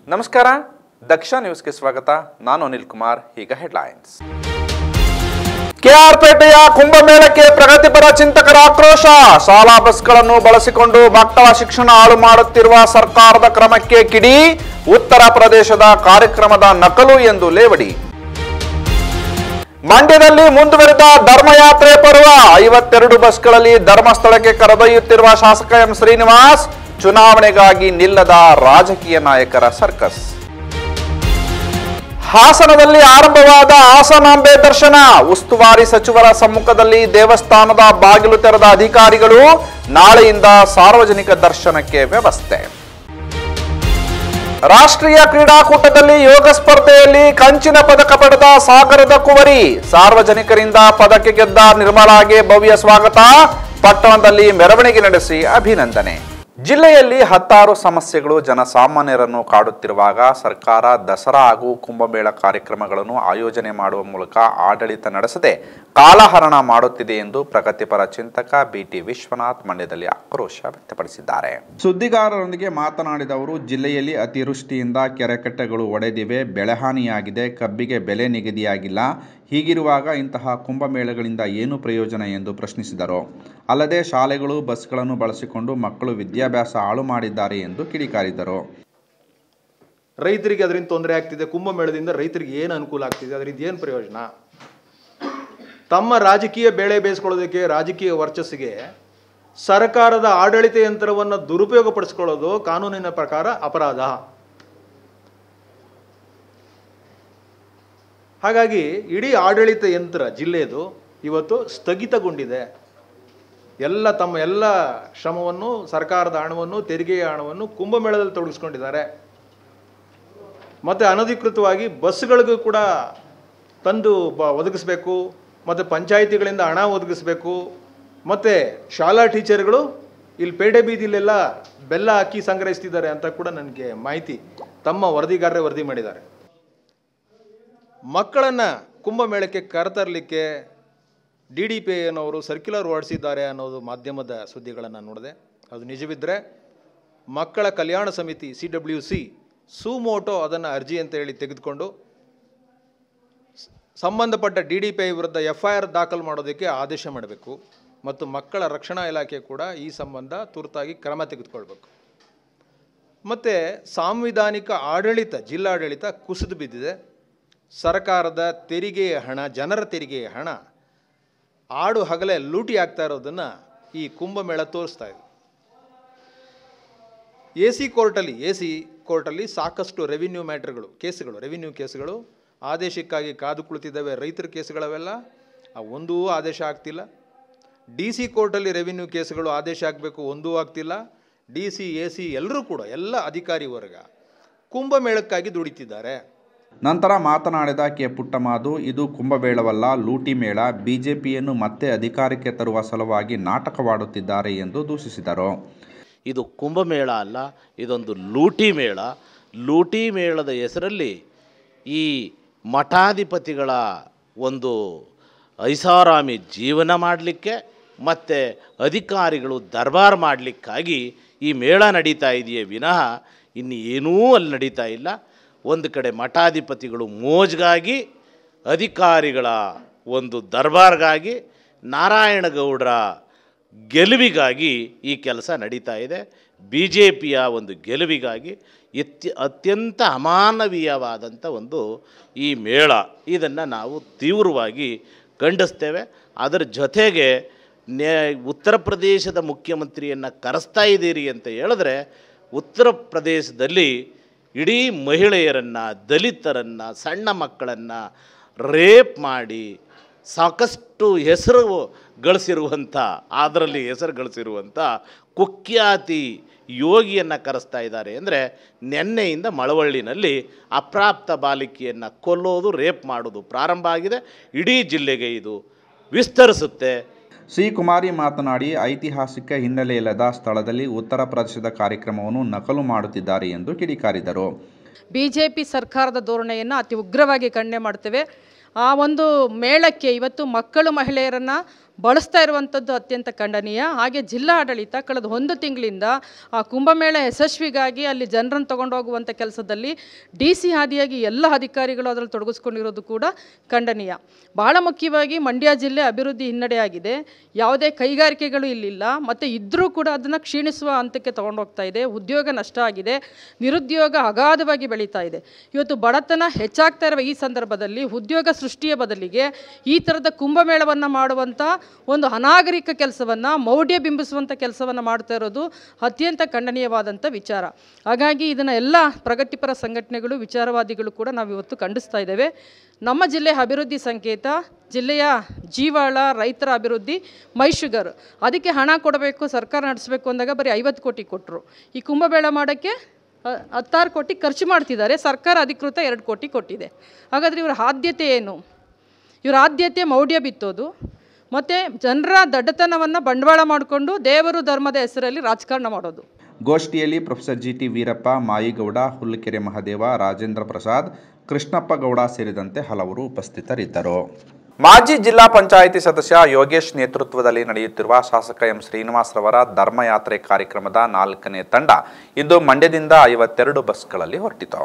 ನಮಸ್ಕಾರ ದಕ್ಷ ನ್ಯೂಸ್ಗೆ ಸ್ವಾಗತ ನಾನು ಅನಿಲ್ ಕುಮಾರ್ ಈಗ ಹೆಡ್ಲೈನ್ಸ್ ಕೆಆರ್ಪೇಟೆಯ ಕುಂಭಮೇಳಕ್ಕೆ ಪ್ರಗತಿಪರ ಚಿಂತಕರ ಆಕ್ರೋಶ ಶಾಲಾ ಬಸ್ಗಳನ್ನು ಬಳಸಿಕೊಂಡು ಮಕ್ಕಳ ಶಿಕ್ಷಣ ಹಾಳು ಮಾಡುತ್ತಿರುವ ಸರ್ಕಾರದ ಕ್ರಮಕ್ಕೆ ಕಿಡಿ ಉತ್ತರ ಪ್ರದೇಶದ ಕಾರ್ಯಕ್ರಮದ ನಕಲು ಎಂದು ಲೇವಡಿ ಮಂಡ್ಯದಲ್ಲಿ ಮುಂದುವರೆದ ಧರ್ಮಯಾತ್ರೆ ಪರ್ವ ಐವತ್ತೆರಡು ಬಸ್ಗಳಲ್ಲಿ ಧರ್ಮಸ್ಥಳಕ್ಕೆ ಕರೆದೊಯ್ಯುತ್ತಿರುವ ಶಾಸಕ ಎಂ ಶ್ರೀನಿವಾಸ್ ಚುನಾವಣೆಗಾಗಿ ನಿಲ್ಲದ ರಾಜಕೀಯ ನಾಯಕರ ಸರ್ಕಸ್ ಹಾಸನದಲ್ಲಿ ಆರಂಭವಾದ ಹಾಸನಾಂಬೆ ದರ್ಶನ ಉಸ್ತುವಾರಿ ಸಚಿವರ ಸಮ್ಮುಖದಲ್ಲಿ ದೇವಸ್ಥಾನದ ಬಾಗಿಲು ತೆರೆದ ಅಧಿಕಾರಿಗಳು ನಾಳೆಯಿಂದ ಸಾರ್ವಜನಿಕ ದರ್ಶನಕ್ಕೆ ವ್ಯವಸ್ಥೆ ರಾಷ್ಟ್ರೀಯ ಕ್ರೀಡಾಕೂಟದಲ್ಲಿ ಯೋಗ ಸ್ಪರ್ಧೆಯಲ್ಲಿ ಕಂಚಿನ ಪದಕ ಪಡೆದ ಸಾಗರದ ಕುವರಿ ಸಾರ್ವಜನಿಕರಿಂದ ಪದಕ ಗೆದ್ದ ನಿರ್ಮಲಾಗೆ ಭವ್ಯ ಸ್ವಾಗತ ಪಟ್ಟಣದಲ್ಲಿ ಮೆರವಣಿಗೆ ನಡೆಸಿ ಅಭಿನಂದನೆ ಜಿಲ್ಲೆಯಲ್ಲಿ ಹತ್ತಾರು ಸಮಸ್ಯೆಗಳು ಜನಸಾಮಾನ್ಯರನ್ನು ಕಾಡುತ್ತಿರುವಾಗ ಸರ್ಕಾರ ದಸರಾ ಹಾಗೂ ಕುಂಭಮೇಳ ಕಾರ್ಯಕ್ರಮಗಳನ್ನು ಆಯೋಜನೆ ಮಾಡುವ ಮೂಲಕ ಆಡಳಿತ ನಡೆಸದೆ ಕಾಲಹರಣ ಮಾಡುತ್ತಿದೆ ಎಂದು ಪ್ರಗತಿಪರ ಚಿಂತಕ ಬಿಟಿ ವಿಶ್ವನಾಥ್ ಮಂಡ್ಯದಲ್ಲಿ ಆಕ್ರೋಶ ವ್ಯಕ್ತಪಡಿಸಿದ್ದಾರೆ ಸುದ್ದಿಗಾರರೊಂದಿಗೆ ಮಾತನಾಡಿದ ಅವರು ಜಿಲ್ಲೆಯಲ್ಲಿ ಅತಿವೃಷ್ಟಿಯಿಂದ ಕೆರೆಕಟ್ಟೆಗಳು ಒಡೆದಿವೆ ಬೆಳೆಹಾನಿಯಾಗಿದೆ ಕಬ್ಬಿಗೆ ಬೆಲೆ ನಿಗದಿಯಾಗಿಲ್ಲ ಹೀಗಿರುವಾಗ ಇಂತಹ ಕುಂಭಮೇಳಗಳಿಂದ ಏನು ಪ್ರಯೋಜನ ಎಂದು ಪ್ರಶ್ನಿಸಿದರು ಅಲ್ಲದೆ ಶಾಲೆಗಳು ಬಸ್ಗಳನ್ನು ಬಳಸಿಕೊಂಡು ಮಕ್ಕಳು ವಿದ್ಯಾಭ್ಯಾಸ ಹಾಳು ಮಾಡಿದ್ದಾರೆ ಎಂದು ಕಿಡಿಕಾರಿದರು ರೈತರಿಗೆ ಅದರಿಂದ ತೊಂದರೆ ಆಗ್ತಿದೆ ಕುಂಭಮೇಳದಿಂದ ರೈತರಿಗೆ ಏನು ಅನುಕೂಲ ಆಗ್ತಿದೆ ಅದರಿಂದ ಏನು ಪ್ರಯೋಜನ ತಮ್ಮ ರಾಜಕೀಯ ಬೇಳೆ ಬೇಯಿಸ್ಕೊಳ್ಳೋದಕ್ಕೆ ರಾಜಕೀಯ ವರ್ಚಸ್ಸಿಗೆ ಸರ್ಕಾರದ ಆಡಳಿತ ಯಂತ್ರವನ್ನು ದುರುಪಯೋಗಪಡಿಸ್ಕೊಳ್ಳೋದು ಕಾನೂನಿನ ಪ್ರಕಾರ ಅಪರಾಧ ಹಾಗಾಗಿ ಇಡೀ ಆಡಳಿತ ಯಂತ್ರ ಜಿಲ್ಲೆಯದು ಇವತ್ತು ಸ್ಥಗಿತಗೊಂಡಿದೆ ಎಲ್ಲ ತಮ್ಮ ಎಲ್ಲ ಶ್ರಮವನ್ನು ಸರ್ಕಾರದ ಹಣವನ್ನು ತೆರಿಗೆಯ ಹಣವನ್ನು ಕುಂಭಮೇಳದಲ್ಲಿ ತೊಡಗಿಸ್ಕೊಂಡಿದ್ದಾರೆ ಮತ್ತು ಅನಧಿಕೃತವಾಗಿ ಬಸ್ಗಳಿಗೂ ಕೂಡ ತಂದು ಬ ಒದಗಿಸ್ಬೇಕು ಮತ್ತು ಪಂಚಾಯಿತಿಗಳಿಂದ ಹಣ ಒದಗಿಸ್ಬೇಕು ಮತ್ತು ಶಾಲಾ ಟೀಚರ್ಗಳು ಇಲ್ಲಿ ಪೇಟೆ ಬೀದಿಲೆಲ್ಲ ಬೆಲ್ಲ ಹಾಕಿ ಸಂಗ್ರಹಿಸ್ತಿದ್ದಾರೆ ಅಂತ ಕೂಡ ನನಗೆ ಮಾಹಿತಿ ತಮ್ಮ ವರದಿಗಾರರೇ ವರದಿ ಮಾಡಿದ್ದಾರೆ ಮಕ್ಕಳನ್ನು ಕುಂಭಮೇಳಕ್ಕೆ ಕರೆತರಲಿಕ್ಕೆ ಡಿ ಡಿ ಪಿ ಅನ್ನೋರು ಸರ್ಕ್ಯುಲರ್ ಹೊರಡಿಸಿದ್ದಾರೆ ಅನ್ನೋದು ಮಾಧ್ಯಮದ ಸುದ್ದಿಗಳನ್ನು ನೋಡಿದೆ ಅದು ನಿಜವಿದ್ದರೆ ಮಕ್ಕಳ ಕಲ್ಯಾಣ ಸಮಿತಿ ಸಿ ಡಬ್ಲ್ಯೂ ಸಿ ಸುಮೋಟೋ ಅದನ್ನು ಅರ್ಜಿ ಅಂತ ಹೇಳಿ ತೆಗೆದುಕೊಂಡು ಸ್- ಸಂಬಂಧಪಟ್ಟ ಡಿ ಡಿ ಪಿ ಐ ವಿರುದ್ಧ ಎಫ್ ಐ ಆರ್ ದಾಖಲು ಮಾಡೋದಕ್ಕೆ ಆದೇಶ ಮಾಡಬೇಕು ಮತ್ತು ಮಕ್ಕಳ ರಕ್ಷಣಾ ಇಲಾಖೆ ಕೂಡ ಈ ಸಂಬಂಧ ತುರ್ತಾಗಿ ಕ್ರಮ ತೆಗೆದುಕೊಳ್ಬೇಕು ಮತ್ತು ಸಾಂವಿಧಾನಿಕ ಆಡಳಿತ ಜಿಲ್ಲಾಡಳಿತ ಕುಸಿದು ಬಿದ್ದಿದೆ ಸರ್ಕಾರದ ತೆರಿಗೆಯ ಹಣ ಜನರ ತೆರಿಗೆಯ ಹಣ ಆಡು ಹಗಲೇ ಲೂಟಿ ಆಗ್ತಾ ಇರೋದನ್ನು ಈ ಕುಂಭಮೇಳ ತೋರಿಸ್ತಾ ಇದೆ ಎ ಸಿ ಕೋರ್ಟಲ್ಲಿ ಎ ಸಿ ಕೋರ್ಟಲ್ಲಿ ಸಾಕಷ್ಟು ರೆವಿನ್ಯೂ ಮ್ಯಾಟ್ರ್ಗಳು ಕೇಸುಗಳು ರೆವಿನ್ಯೂ ಕೇಸುಗಳು ಆದೇಶಕ್ಕಾಗಿ ಕಾದು ಕುಳಿತಿದ್ದಾವೆ ರೈತರ ಕೇಸುಗಳವೆಲ್ಲ ಆ ಒಂದೂ ಆದೇಶ ಆಗ್ತಿಲ್ಲ ಡಿ ಸಿ ಕೋರ್ಟಲ್ಲಿ ರೆವಿನ್ಯೂ ಕೇಸುಗಳು ಆದೇಶ ಆಗಬೇಕು ಒಂದೂ ಆಗ್ತಿಲ್ಲ ಡಿ ಸಿ ಎ ಸಿ ಎಲ್ಲರೂ ಕೂಡ ಎಲ್ಲ ಅಧಿಕಾರಿ ವರ್ಗ ಕುಂಭಮೇಳಕ್ಕಾಗಿ ದುಡಿತಿದ್ದಾರೆ ನಂತರ ಮಾತನಾಡಿದ ಕೆ ಪುಟ್ಟಮಾದು ಇದು ಕುಂಭಮೇಳವಲ್ಲ ಲೂಟಿ ಮೇಳ ಬಿಜೆಪಿಯನ್ನು ಮತ್ತೆ ಅಧಿಕಾರಕ್ಕೆ ತರುವ ಸಲುವಾಗಿ ನಾಟಕವಾಡುತ್ತಿದ್ದಾರೆ ಎಂದು ದೂಷಿಸಿದರು ಇದು ಕುಂಭಮೇಳ ಅಲ್ಲ ಇದೊಂದು ಲೂಟಿ ಮೇಳ ಲೂಟಿ ಮೇಳದ ಹೆಸರಲ್ಲಿ ಈ ಮಠಾಧಿಪತಿಗಳ ಒಂದು ಐಷಾರಾಮಿ ಜೀವನ ಮಾಡಲಿಕ್ಕೆ ಮತ್ತು ಅಧಿಕಾರಿಗಳು ದರ್ಬಾರ್ ಮಾಡಲಿಕ್ಕಾಗಿ ಈ ಮೇಳ ನಡೀತಾ ಇದೆಯೇ ವಿನಃ ಇನ್ನು ಏನೂ ಅಲ್ಲಿ ನಡೀತಾ ಇಲ್ಲ ಒಂದು ಕಡೆ ಮಠಾಧಿಪತಿಗಳು ಮೋಜ್ಗಾಗಿ ಅಧಿಕಾರಿಗಳ ಒಂದು ದರ್ಬಾರ್ಗಾಗಿ ನಾರಾಯಣಗೌಡರ ಗೆಲುವಿಗಾಗಿ ಈ ಕೆಲಸ ನಡೀತಾ ಇದೆ ಬಿ ಜೆ ಪಿಯ ಒಂದು ಗೆಲುವಿಗಾಗಿ ಎತ್ಯ ಅತ್ಯಂತ ಅಮಾನವೀಯವಾದಂಥ ಒಂದು ಈ ಮೇಳ ಇದನ್ನು ನಾವು ತೀವ್ರವಾಗಿ ಖಂಡಿಸ್ತೇವೆ ಅದರ ಜೊತೆಗೆ ನೇ ಉತ್ತರ ಪ್ರದೇಶದ ಮುಖ್ಯಮಂತ್ರಿಯನ್ನು ಕರೆಸ್ತಾ ಇದ್ದೀರಿ ಅಂತ ಹೇಳಿದ್ರೆ ಉತ್ತರ ಪ್ರದೇಶದಲ್ಲಿ ಇಡೀ ಮಹಿಳೆಯರನ್ನು ದಲಿತರನ್ನು ಸಣ್ಣ ಮಕ್ಕಳನ್ನು ರೇಪ್ ಮಾಡಿ ಸಾಕಷ್ಟು ಹೆಸರು ಗಳಿಸಿರುವಂಥ ಅದರಲ್ಲಿ ಹೆಸರು ಗಳಿಸಿರುವಂಥ ಕುಖ್ಯಾತಿ ಯೋಗಿಯನ್ನು ಕರೆಸ್ತಾ ಇದ್ದಾರೆ ಅಂದರೆ ನೆನ್ನೆಯಿಂದ ಮಳವಳ್ಳಿನಲ್ಲಿ ಅಪ್ರಾಪ್ತ ಬಾಲಿಕೆಯನ್ನು ಕೊಲ್ಲೋದು ರೇಪ್ ಮಾಡೋದು ಪ್ರಾರಂಭ ಆಗಿದೆ ಇಡೀ ಜಿಲ್ಲೆಗೆ ಇದು ವಿಸ್ತರಿಸುತ್ತೆ ಸಿ ಕುಮಾರಿ ಮಾತನಾಡಿ ಐತಿಹಾಸಿಕ ಹಿನ್ನೆಲೆ ಇಲ್ಲದ ಸ್ಥಳದಲ್ಲಿ ಉತ್ತರ ಪ್ರದೇಶದ ಕಾರ್ಯಕ್ರಮವನ್ನು ನಕಲು ಮಾಡುತ್ತಿದ್ದಾರೆ ಎಂದು ಕಿಡಿಕಾರಿದರು ಬಿ ಜೆ ಪಿ ಸರ್ಕಾರದ ಧೋರಣೆಯನ್ನು ಅತಿ ಉಗ್ರವಾಗಿ ಖಂಡನೆ ಮಾಡ್ತೇವೆ ಆ ಒಂದು ಮೇಳಕ್ಕೆ ಇವತ್ತು ಮಕ್ಕಳು ಮಹಿಳೆಯರನ್ನು ಬಳಸ್ತಾ ಇರುವಂಥದ್ದು ಅತ್ಯಂತ ಖಂಡನೀಯ ಹಾಗೆ ಜಿಲ್ಲಾ ಆಡಳಿತ ಕಳೆದ ಒಂದು ತಿಂಗಳಿಂದ ಆ ಕುಂಭಮೇಳ ಯಶಸ್ವಿಗಾಗಿ ಅಲ್ಲಿ ಜನರನ್ನು ತಗೊಂಡೋಗುವಂಥ ಕೆಲಸದಲ್ಲಿ ಡಿ ಸಿ ಆದಿಯಾಗಿ ಎಲ್ಲ ಅಧಿಕಾರಿಗಳು ಅದರಲ್ಲಿ ತೊಡಗಿಸ್ಕೊಂಡಿರೋದು ಕೂಡ ಖಂಡನೀಯ ಭಾಳ ಮುಖ್ಯವಾಗಿ ಮಂಡ್ಯ ಜಿಲ್ಲೆ ಅಭಿವೃದ್ಧಿ ಹಿನ್ನಡೆಯಾಗಿದೆ ಯಾವುದೇ ಕೈಗಾರಿಕೆಗಳು ಇಲ್ಲಿಲ್ಲ ಮತ್ತು ಇದ್ದರೂ ಕೂಡ ಅದನ್ನು ಕ್ಷೀಣಿಸುವ ಹಂತಕ್ಕೆ ತೊಗೊಂಡೋಗ್ತಾ ಇದೆ ಉದ್ಯೋಗ ನಷ್ಟ ಆಗಿದೆ ನಿರುದ್ಯೋಗ ಅಗಾಧವಾಗಿ ಬೆಳೀತಾ ಇದೆ ಇವತ್ತು ಬಡತನ ಹೆಚ್ಚಾಗ್ತಾ ಇರುವ ಈ ಸಂದರ್ಭದಲ್ಲಿ ಉದ್ಯೋಗ ಸೃಷ್ಟಿಯ ಬದಲಿಗೆ ಈ ಥರದ ಕುಂಭಮೇಳವನ್ನು ಮಾಡುವಂಥ ಒಂದು ಅನಾಗರಿಕ ಕೆಲಸವನ್ನು ಮೌಢ್ಯ ಬಿಂಬಿಸುವಂಥ ಕೆಲಸವನ್ನು ಮಾಡ್ತಾ ಇರೋದು ಅತ್ಯಂತ ಖಂಡನೀಯವಾದಂಥ ವಿಚಾರ ಹಾಗಾಗಿ ಇದನ್ನು ಎಲ್ಲ ಪ್ರಗತಿಪರ ಸಂಘಟನೆಗಳು ವಿಚಾರವಾದಿಗಳು ಕೂಡ ನಾವು ಇವತ್ತು ಖಂಡಿಸ್ತಾ ಇದ್ದೇವೆ ನಮ್ಮ ಜಿಲ್ಲೆ ಅಭಿವೃದ್ಧಿ ಸಂಕೇತ ಜಿಲ್ಲೆಯ ಜೀವಾಳ ರೈತರ ಅಭಿವೃದ್ಧಿ ಮೈ ಶುಗರ್ ಅದಕ್ಕೆ ಹಣ ಕೊಡಬೇಕು ಸರ್ಕಾರ ನಡೆಸಬೇಕು ಅಂದಾಗ ಬರೀ ಐವತ್ತು ಕೋಟಿ ಕೊಟ್ಟರು ಈ ಕುಂಭಮೇಳ ಮಾಡೋಕ್ಕೆ ಅ, ಹತ್ತಾರು ಕೋಟಿ ಖರ್ಚು ಮಾಡ್ತಿದ್ದಾರೆ ಸರ್ಕಾರ ಅಧಿಕೃತ ಎರಡು ಕೋಟಿ ಕೊಟ್ಟಿದೆ ಹಾಗಾದರೆ ಇವರ ಆದ್ಯತೆ ಏನು ಇವರ ಆದ್ಯತೆ ಮೌಢ್ಯ ಬಿತ್ತೋದು ಮತ್ತು ಜನರ ದಡ್ಡತನವನ್ನು ಬಂಡವಾಳ ಮಾಡಿಕೊಂಡು ದೇವರು ಧರ್ಮದ ಹೆಸರಲ್ಲಿ ರಾಜಕಾರಣ ಮಾಡೋದು ಗೋಷ್ಠಿಯಲ್ಲಿ professor G T Veerappa Mayigowda Hullikere Mahadeva Rajendra Prasad Krishnappa Gowda ಸೇರಿದಂತೆ ಹಲವರು ಉಪಸ್ಥಿತರಿದ್ದರು ಮಾಜಿ ಜಿಲ್ಲಾ ಪಂಚಾಯಿತಿ ಸದಸ್ಯ ಯೋಗೇಶ್ ನೇತೃತ್ವದಲ್ಲಿ ನಡೆಯುತ್ತಿರುವ ಶಾಸಕ ಎಂ ಶ್ರೀನಿವಾಸ್ ರವರ ಧರ್ಮಯಾತ್ರೆ ಕಾರ್ಯಕ್ರಮದ ನಾಲ್ಕನೇ ತಂಡ ಇಂದು ಮಂಡ್ಯದಿಂದ ಐವತ್ತೆರಡು ಬಸ್ಗಳಲ್ಲಿ ಹೊರಟಿತು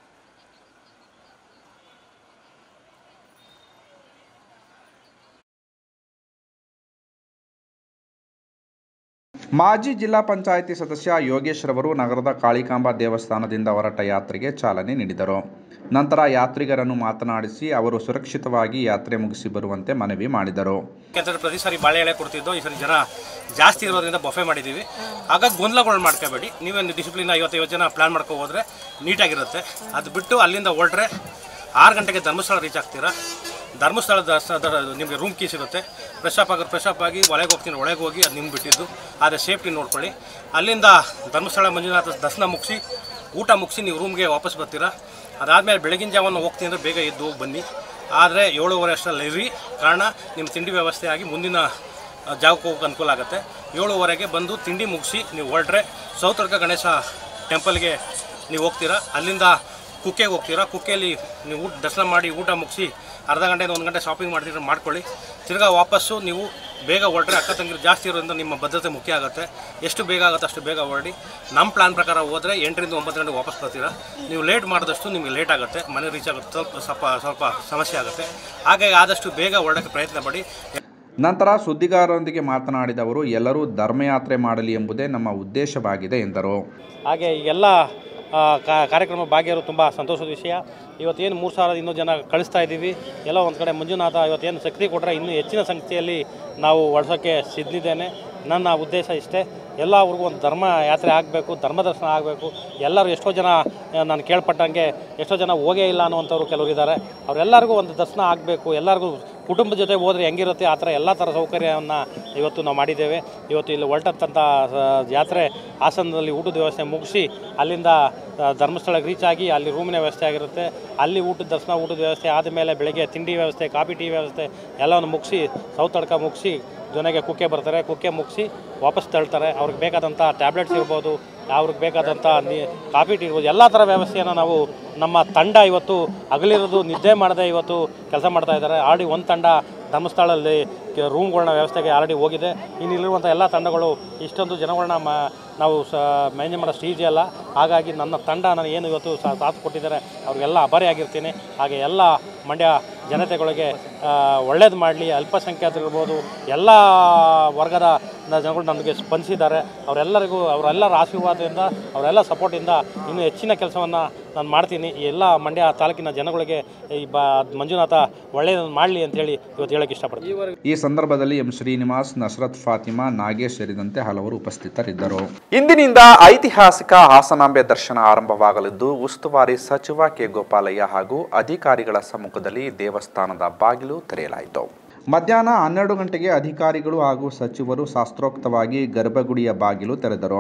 ಮಾಜಿ ಜಿಲ್ಲಾ ಪಂಚಾಯಿತಿ ಸದಸ್ಯ ಯೋಗೇಶ್ ರವರು ನಗರದ ಕಾಳಿಕಾಂಬಾ ದೇವಸ್ಥಾನದಿಂದ ಹೊರಟ ಯಾತ್ರೆಗೆ ಚಾಲನೆ ನೀಡಿದರು ನಂತರ ಯಾತ್ರಿಗರನ್ನು ಮಾತನಾಡಿಸಿ ಅವರು ಸುರಕ್ಷಿತವಾಗಿ ಯಾತ್ರೆ ಮುಗಿಸಿ ಬರುವಂತೆ ಮನವಿ ಮಾಡಿದರು ಯಾಕಂತಂದ್ರೆ ಪ್ರತಿ ಸಾರಿ ಬಾಳೆ ಎಳೆ ಕೊಡ್ತಿದ್ದೋ ಈ ಸರಿ ಜನ ಜಾಸ್ತಿ ಇರೋದ್ರಿಂದ ಬಫೆ ಮಾಡಿದ್ದೀವಿ ಹಾಗಾಗಿ ಗೊಂದಲಗಳು ಮಾಡ್ಕೋಬೇಡಿ ನೀವೇನು ಡಿಸಿಪ್ಲಿನ್ ಐವತ್ತೈವತ್ತು ಜನ ಪ್ಲಾನ್ ಮಾಡ್ಕೊ ಹೋದ್ರೆ ನೀಟಾಗಿರುತ್ತೆ ಅದು ಬಿಟ್ಟು ಅಲ್ಲಿಂದ ಹೊರಟ್ರೆ ಆರು ಗಂಟೆಗೆ ಧರ್ಮಸ್ಥಳ ರೀಚ್ ಆಗ್ತೀರಾ ಧರ್ಮಸ್ಥಳದ ಸ- ದ- ನಿಮಗೆ ರೂಮ್ ಕೀಸ್ ಇರುತ್ತೆ ಫ್ರೆಶ್ ಅಪ್ ಆಗೋದು ಫ್ರೆಶ್ ಅಪ್ ಆಗಿ ಒಳಗೆ ಹೋಗ್ತೀನಿ ಒಳಗೆ ಹೋಗಿ ಅದು ನಿಮ್ಗೆ ಬಿಟ್ಟಿದ್ದು ಆದರೆ ಸೇಫ್ಟಿ ನೋಡ್ಕೊಳ್ಳಿ ಅಲ್ಲಿಂದ ಧರ್ಮಸ್ಥಳ ಮಂಜುನಾಥ ದರ್ಶನ ಮುಗಿಸಿ ಊಟ ಮುಗಿಸಿ ನೀವು ರೂಮ್ಗೆ ವಾಪಸ್ ಬರ್ತೀರಾ ಅದಾದಮೇಲೆ ಬೆಳಗಿನ ಜಾವನ ಹೋಗ್ತೀನಿ ಅಂದರೆ ಬೇಗ ಎದ್ದು ಹೋಗಿ ಬನ್ನಿ ಆದರೆ ಏಳುವರೆ ಅಷ್ಟರಲ್ಲಿ ಇರಿ ಕಾರಣ ನಿಮ್ಮ ತಿಂಡಿ ವ್ಯವಸ್ಥೆ ಆಗಿ ಮುಂದಿನ ಆ, ಜಾಗಕ್ಕೆ ಹೋಗಕ್ಕೆ ಅನುಕೂಲ ಆಗುತ್ತೆ ಏಳುವರೆಗೆ ಬಂದು ತಿಂಡಿ ಮುಗಿಸಿ ನೀವು ಹೊರಟ್ರೆ ಸೌತಡ್ಕ ಗಣೇಶ ಟೆಂಪಲ್ಗೆ ನೀವು ಹೋಗ್ತೀರಾ ಅಲ್ಲಿಂದ ಕುಕ್ಕೆಗೆ ಹೋಗ್ತೀರಾ ಕುಕ್ಕೆಯಲ್ಲಿ ನೀವು ಊಟ ದರ್ಶನ ಮಾಡಿ ಊಟ ಮುಗಿಸಿ ಅರ್ಧ ಗಂಟೆಯಿಂದ ಒಂದು ಗಂಟೆ ಶಾಪಿಂಗ್ ಮಾಡ್ತಿದ್ರೆ ಮಾಡ್ಕೊಳ್ಳಿ ತಿರ್ಗಾ ವಾಪಸ್ಸು ನೀವು ಬೇಗ ಹೊರಟ್ರೆ ಅಕ್ಕ ತಂಗಿರು ಜಾಸ್ತಿ ಇರೋದ್ರಿಂದ ನಿಮ್ಮ ಭದ್ರತೆ ಮುಖ್ಯ ಆಗುತ್ತೆ ಎಷ್ಟು ಬೇಗ ಆಗುತ್ತೆ ಅಷ್ಟು ಬೇಗ ಹೊರಡಿ ನಮ್ಮ ಪ್ಲಾನ್ ಪ್ರಕಾರ ಹೋದರೆ ಎಂಟರಿಂದ ಒಂಬತ್ತು ಗಂಟೆಗೆ ವಾಪಸ್ ಬರ್ತೀರಾ ನೀವು ಲೇಟ್ ಮಾಡಿದಷ್ಟು ನಿಮಗೆ ಲೇಟ್ ಆಗುತ್ತೆ ಮನೆ ರೀಚ್ ಆಗುತ್ತೆ ಸ್ವಲ್ಪ ಸ್ವಲ್ಪ ಸ್ವಲ್ಪ ಸಮಸ್ಯೆ ಆಗುತ್ತೆ ಹಾಗಾಗಿ ಆದಷ್ಟು ಬೇಗ ಹೊರಡೋಕ್ಕೆ ಪ್ರಯತ್ನ ಪಡಿ ನಂತರ ಸುದ್ದಿಗಾರರೊಂದಿಗೆ ಮಾತನಾಡಿದ ಅವರು ಎಲ್ಲರೂ ಧರ್ಮಯಾತ್ರೆ ಮಾಡಲಿ ಎಂಬುದೇ ನಮ್ಮ ಉದ್ದೇಶವಾಗಿದೆ ಎಂದರು ಹಾಗೆ ಎಲ್ಲ ಆ, ಕಾ- ಕಾರ್ಯಕ್ರಮ ಭಾಗಿಯರು ತುಂಬ ಸಂತೋಷದ ವಿಷಯ ಇವತ್ತೇನು ಮೂರು ಸಾವಿರದ ಇನ್ನೂ ಜನ ಕಳಿಸ್ತಾ ಇದ್ದೀವಿ ಎಲ್ಲ ಒಂದು ಕಡೆ ಮಂಜುನಾಥ ಇವತ್ತೇನು ಶಕ್ತಿ ಕೊಟ್ಟರೆ ಇನ್ನೂ ಹೆಚ್ಚಿನ ಸಂಖ್ಯೆಯಲ್ಲಿ ನಾವು ಒಡ್ಸೋಕ್ಕೆ ಸಿದ್ಧಿದ್ದೇನೆ ನನ್ನ ಉದ್ದೇಶ ಇಷ್ಟೇ ಎಲ್ಲ ಊರಿಗೂ ಒಂದು ಧರ್ಮ ಯಾತ್ರೆ ಆಗಬೇಕು ಧರ್ಮ ದರ್ಶನ ಆಗಬೇಕು ಎಲ್ಲರೂ ಎಷ್ಟೋ ಜನ ಆ, ನಾನು ಕೇಳ್ಪಟ್ಟಂಗೆ ಎಷ್ಟೋ ಜನ ಹೋಗೇ ಇಲ್ಲ ಅನ್ನುವಂಥವ್ರು ಕೆಲವರು ಇದ್ದಾರೆ ಅವರೆಲ್ಲರಿಗೂ ಒಂದು ದರ್ಶನ ಆಗಬೇಕು ಎಲ್ಲರಿಗೂ ಕುಟುಂಬದ ಜೊತೆ ಹೋದರೆ ಹೆಂಗಿರುತ್ತೆ ಆ ಥರ ಎಲ್ಲ ಥರ ಸೌಕರ್ಯವನ್ನು ಇವತ್ತು ನಾವು ಮಾಡಿದ್ದೇವೆ ಇವತ್ತು ಇಲ್ಲಿ ಹೊರಟಂಥ ಯಾತ್ರೆ ಹಾಸನದಲ್ಲಿ ಊಟದ ವ್ಯವಸ್ಥೆ ಮುಗಿಸಿ ಅಲ್ಲಿಂದ ಆ, ಧರ್ಮಸ್ಥಳಕ್ಕೆ ರೀಚ್ ಆಗಿ ಅಲ್ಲಿ ರೂಮಿನ ವ್ಯವಸ್ಥೆ ಆಗಿರುತ್ತೆ ಅಲ್ಲಿ ಊಟದ ದರ್ಶನ ಊಟದ ವ್ಯವಸ್ಥೆ ಆದಮೇಲೆ ಬೆಳಗ್ಗೆ ತಿಂಡಿ ವ್ಯವಸ್ಥೆ ಕಾಫಿ ಟೀ ವ್ಯವಸ್ಥೆ ಎಲ್ಲವನ್ನು ಮುಗಿಸಿ ಸೌತಡ್ಕ ಮುಗಿಸಿ ಜೊನೆಗೆ ಕುಕ್ಕೆ ಬರ್ತಾರೆ ಕುಕ್ಕೆ ಮುಗಿಸಿ ವಾಪಸ್ ತಳ್ತಾರೆ ಅವ್ರಿಗೆ ಬೇಕಾದಂಥ ಟ್ಯಾಬ್ಲೆಟ್ಸ್ ಇರ್ಬೋದು ಅವ್ರಿಗೆ ಬೇಕಾದಂಥ ನೀ ಕಾಫಿ ಟೀ ಇರ್ಬೋದು ಎಲ್ಲ ಥರ ವ್ಯವಸ್ಥೆಯನ್ನು ನಾವು ನಮ್ಮ ತಂಡ ಇವತ್ತು ಹಗಲಿರೋದು ನಿದ್ದೆ ಮಾಡದೆ ಇವತ್ತು ಕೆಲಸ ಮಾಡ್ತಾ ಇದ್ದಾರೆ ಆಲ್ರೆಡಿ ಒಂದು ತಂಡ ಧರ್ಮಸ್ಥಳದಲ್ಲಿ ಕೆ- ರೂಮ್ಗಳನ್ನ ವ್ಯವಸ್ಥೆಗೆ ಆಲ್ರೆಡಿ ಹೋಗಿದೆ ಇನ್ನು ಇಲ್ಲಿರುವಂಥ ಎಲ್ಲ ತಂಡಗಳು ಇಷ್ಟೊಂದು ಜನಗಳನ್ನ ಮ ನಾವು ಸ ಮ್ಯಾನೇಜ್ ಮಾಡೋ ಸ್ಟೇಜ್ ಅಲ್ಲ ಹಾಗಾಗಿ ನನ್ನ ತಂಡ ನಾನು ಏನು ಇವತ್ತು ಸಾ- ಸಾಥ್ ಕೊಟ್ಟಿದ್ದಾರೆ ಅವ್ರಿಗೆಲ್ಲ ಆಭಾರಿಯಾಗಿರ್ತೀನಿ ಹಾಗೆ ಎಲ್ಲ ಮಂಡ್ಯ ಜನತೆಗಳಿಗೆ ಒಳ್ಳೇದು ಮಾಡಲಿ ಅಲ್ಪಸಂಖ್ಯಾತರಿರ್ಬೋದು ಎಲ್ಲ ವರ್ಗದ ನ- ಜನಗಳು ನನಗೆ ಸ್ಪಂದಿಸಿದ್ದಾರೆ ಅವರೆಲ್ಲರಿಗೂ ಅವರೆಲ್ಲರ ಆಶೀರ್ವಾದದಿಂದ ಅವರೆಲ್ಲ ಸಪೋರ್ಟಿಂದ ಇನ್ನೂ ಹೆಚ್ಚಿನ ಕೆಲಸವನ್ನು ನಾನು ಮಾಡ್ತೀನಿ ಈ ಎಲ್ಲ ಮಂಡ್ಯ ತಾಲೂಕಿನ ಜನಗಳಿಗೆ ಈ ಬ ಮಂಜುನಾಥ ಒಳ್ಳೆಯದನ್ನು ಮಾಡಲಿ ಅಂತೇಳಿ ಇವತ್ತು ಹೇಳೋಕ್ಕೆ ಇಷ್ಟಪಡ್ತೀನಿ ಈ ಸಂದರ್ಭದಲ್ಲಿ ಎಂ ಶ್ರೀನಿವಾಸ್ ನಸರತ್ ಫಾತಿಮಾ ನಾಗೇಶ್ ಸೇರಿದಂತೆ ಹಲವರು ಉಪಸ್ಥಿತರಿದ್ದರು ಇಂದಿನಿಂದ ಐತಿಹಾಸಿಕ ಹಾಸನಾಂಬೆ ದರ್ಶನ ಆರಂಭವಾಗಲಿದ್ದು ಉಸ್ತುವಾರಿ ಸಚಿವ ಕೆ ಗೋಪಾಲಯ್ಯ ಹಾಗೂ ಅಧಿಕಾರಿಗಳ ಸಮ್ಮುಖದಲ್ಲಿ ದೇವಸ್ಥಾನದ ಬಾಗಿಲು ತೆರೆಯಲಾಯಿತು ಮಧ್ಯಾಹ್ನ ಹನ್ನೆರಡು ಗಂಟೆಗೆ ಅಧಿಕಾರಿಗಳು ಹಾಗೂ ಸಚಿವರು ಶಾಸ್ತ್ರೋಕ್ತವಾಗಿ ಗರ್ಭಗುಡಿಯ ಬಾಗಿಲು ತೆರೆದರು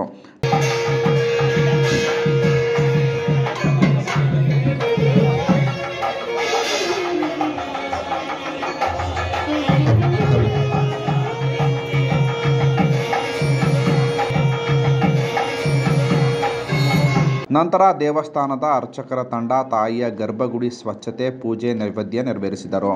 ನಂತರ ದೇವಸ್ಥಾನದ ಅರ್ಚಕರ ತಂಡ ತಾಯಿಯ ಗರ್ಭಗುಡಿ ಸ್ವಚ್ಛತೆ ಪೂಜೆ ನೈವೇದ್ಯ ನೆರವೇರಿಸಿದರು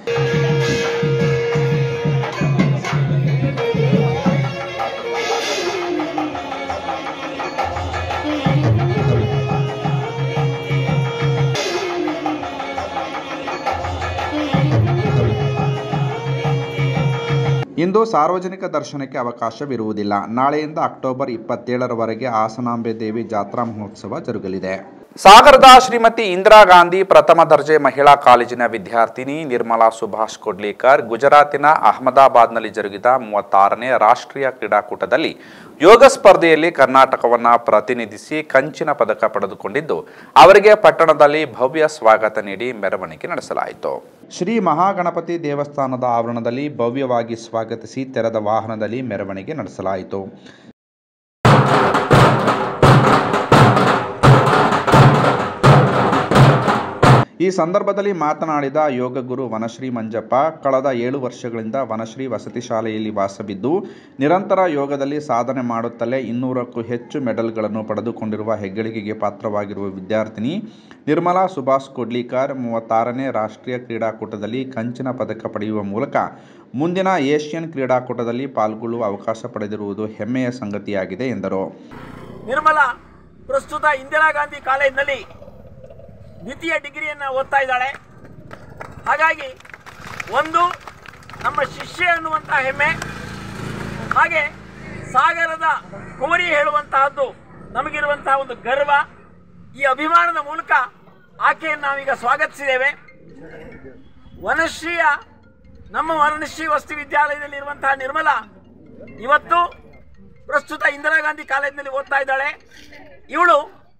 ಇಂದು ಸಾರ್ವಜನಿಕ ದರ್ಶನಕ್ಕೆ ಅವಕಾಶವಿರುವುದಿಲ್ಲ ನಾಳೆಯಿಂದ ಅಕ್ಟೋಬರ್ ಇಪ್ಪತ್ತೇಳರವರೆಗೆ ಹಾಸನಾಂಬೆ ದೇವಿ ಜಾತ್ರಾ ಮಹೋತ್ಸವ ಜರುಗಲಿದೆ ಸಾಗರದ ಶ್ರೀಮತಿ ಇಂದಿರಾ ಗಾಂಧಿ ಪ್ರಥಮ ದರ್ಜೆ ಮಹಿಳಾ ಕಾಲೇಜಿನ ವಿದ್ಯಾರ್ಥಿನಿ ನಿರ್ಮಲಾ ಸುಭಾಷ್ ಕೊಡ್ಲಿಕರ್ ಗುಜರಾತಿನ ಅಹಮದಾಬಾದ್ನಲ್ಲಿ ಜರುಗಿದ ಮೂವತ್ತಾರನೇ ರಾಷ್ಟ್ರೀಯ ಕ್ರೀಡಾಕೂಟದಲ್ಲಿ ಯೋಗ ಸ್ಪರ್ಧೆಯಲ್ಲಿ ಕರ್ನಾಟಕವನ್ನ ಪ್ರತಿನಿಧಿಸಿ ಕಂಚಿನ ಪದಕ ಪಡೆದುಕೊಂಡಿದ್ದು ಅವರಿಗೆ ಪಟ್ಟಣದಲ್ಲಿ ಭವ್ಯ ಸ್ವಾಗತ ನೀಡಿ ಮೆರವಣಿಗೆ ನಡೆಸಲಾಯಿತು ಶ್ರೀ ಮಹಾಗಣಪತಿ ದೇವಸ್ಥಾನದ ಆವರಣದಲ್ಲಿ ಭವ್ಯವಾಗಿ ಸ್ವಾಗತಿಸಿ ತೆರೆದ ವಾಹನದಲ್ಲಿ ಮೆರವಣಿಗೆ ನಡೆಸಲಾಯಿತು ಈ ಸಂದರ್ಭದಲ್ಲಿ ಮಾತನಾಡಿದ ಯೋಗ ಗುರು ವನಶ್ರೀ ಮಂಜಪ್ಪ ಕಳೆದ ಏಳು ವರ್ಷಗಳಿಂದ ವನಶ್ರೀ ವಸತಿ ಶಾಲೆಯಲ್ಲಿ ವಾಸವಿದ್ದು ನಿರಂತರ ಯೋಗದಲ್ಲಿ ಸಾಧನೆ ಮಾಡುತ್ತಲೇ ಇನ್ನೂರಕ್ಕೂ ಹೆಚ್ಚು ಮೆಡಲ್ಗಳನ್ನು ಪಡೆದುಕೊಂಡಿರುವ ಹೆಗ್ಗಳಿಕೆಗೆ ಪಾತ್ರವಾಗಿರುವ ವಿದ್ಯಾರ್ಥಿನಿ ನಿರ್ಮಲಾ ಸುಭಾಷ್ ಕೊಡ್ಲಿಕರ್ ಮೂವತ್ತಾರನೇ ರಾಷ್ಟ್ರೀಯ ಕ್ರೀಡಾಕೂಟದಲ್ಲಿ ಕಂಚಿನ ಪದಕ ಪಡೆಯುವ ಮೂಲಕ ಮುಂದಿನ ಏಷ್ಯನ್ ಕ್ರೀಡಾಕೂಟದಲ್ಲಿ ಪಾಲ್ಗೊಳ್ಳುವ ಅವಕಾಶ ಪಡೆದಿರುವುದು ಹೆಮ್ಮೆಯ ಸಂಗತಿಯಾಗಿದೆ ಎಂದರು ನಿರ್ಮಲಾ ಪ್ರಸ್ತುತ ಇಂದಿರಾ ಗಾಂಧಿ ಕಾಲೇಜಿನಲ್ಲಿ ದ್ವಿತೀಯ ಡಿಗ್ರಿಯನ್ನು ಓದ್ತಾ ಇದ್ದಾಳೆ ಹಾಗಾಗಿ ಒಂದು ನಮ್ಮ ಶಿಷ್ಯ ಅನ್ನುವಂಥ ಹೆಮ್ಮೆ ಹಾಗೆ ಸಾಗರದ ಕುಮರಿ ಹೇಳುವಂತಹದ್ದು ನಮಗಿರುವಂತಹ ಒಂದು ಗರ್ವ ಈ ಅಭಿಮಾನದ ಮೂಲಕ ಆಕೆಯನ್ನು ನಾವೀಗ ಸ್ವಾಗತಿಸಿದ್ದೇವೆ ವನಶ್ರೀಯ ನಮ್ಮ ವನಶ್ರೀ ವಸತಿ ವಿದ್ಯಾಲಯದಲ್ಲಿ ಇರುವಂತಹ ನಿರ್ಮಲಾ ಇವತ್ತು ಪ್ರಸ್ತುತ ಇಂದಿರಾ ಗಾಂಧಿ ಕಾಲೇಜಿನಲ್ಲಿ ಓದ್ತಾ ಇದ್ದಾಳೆ ಇವಳು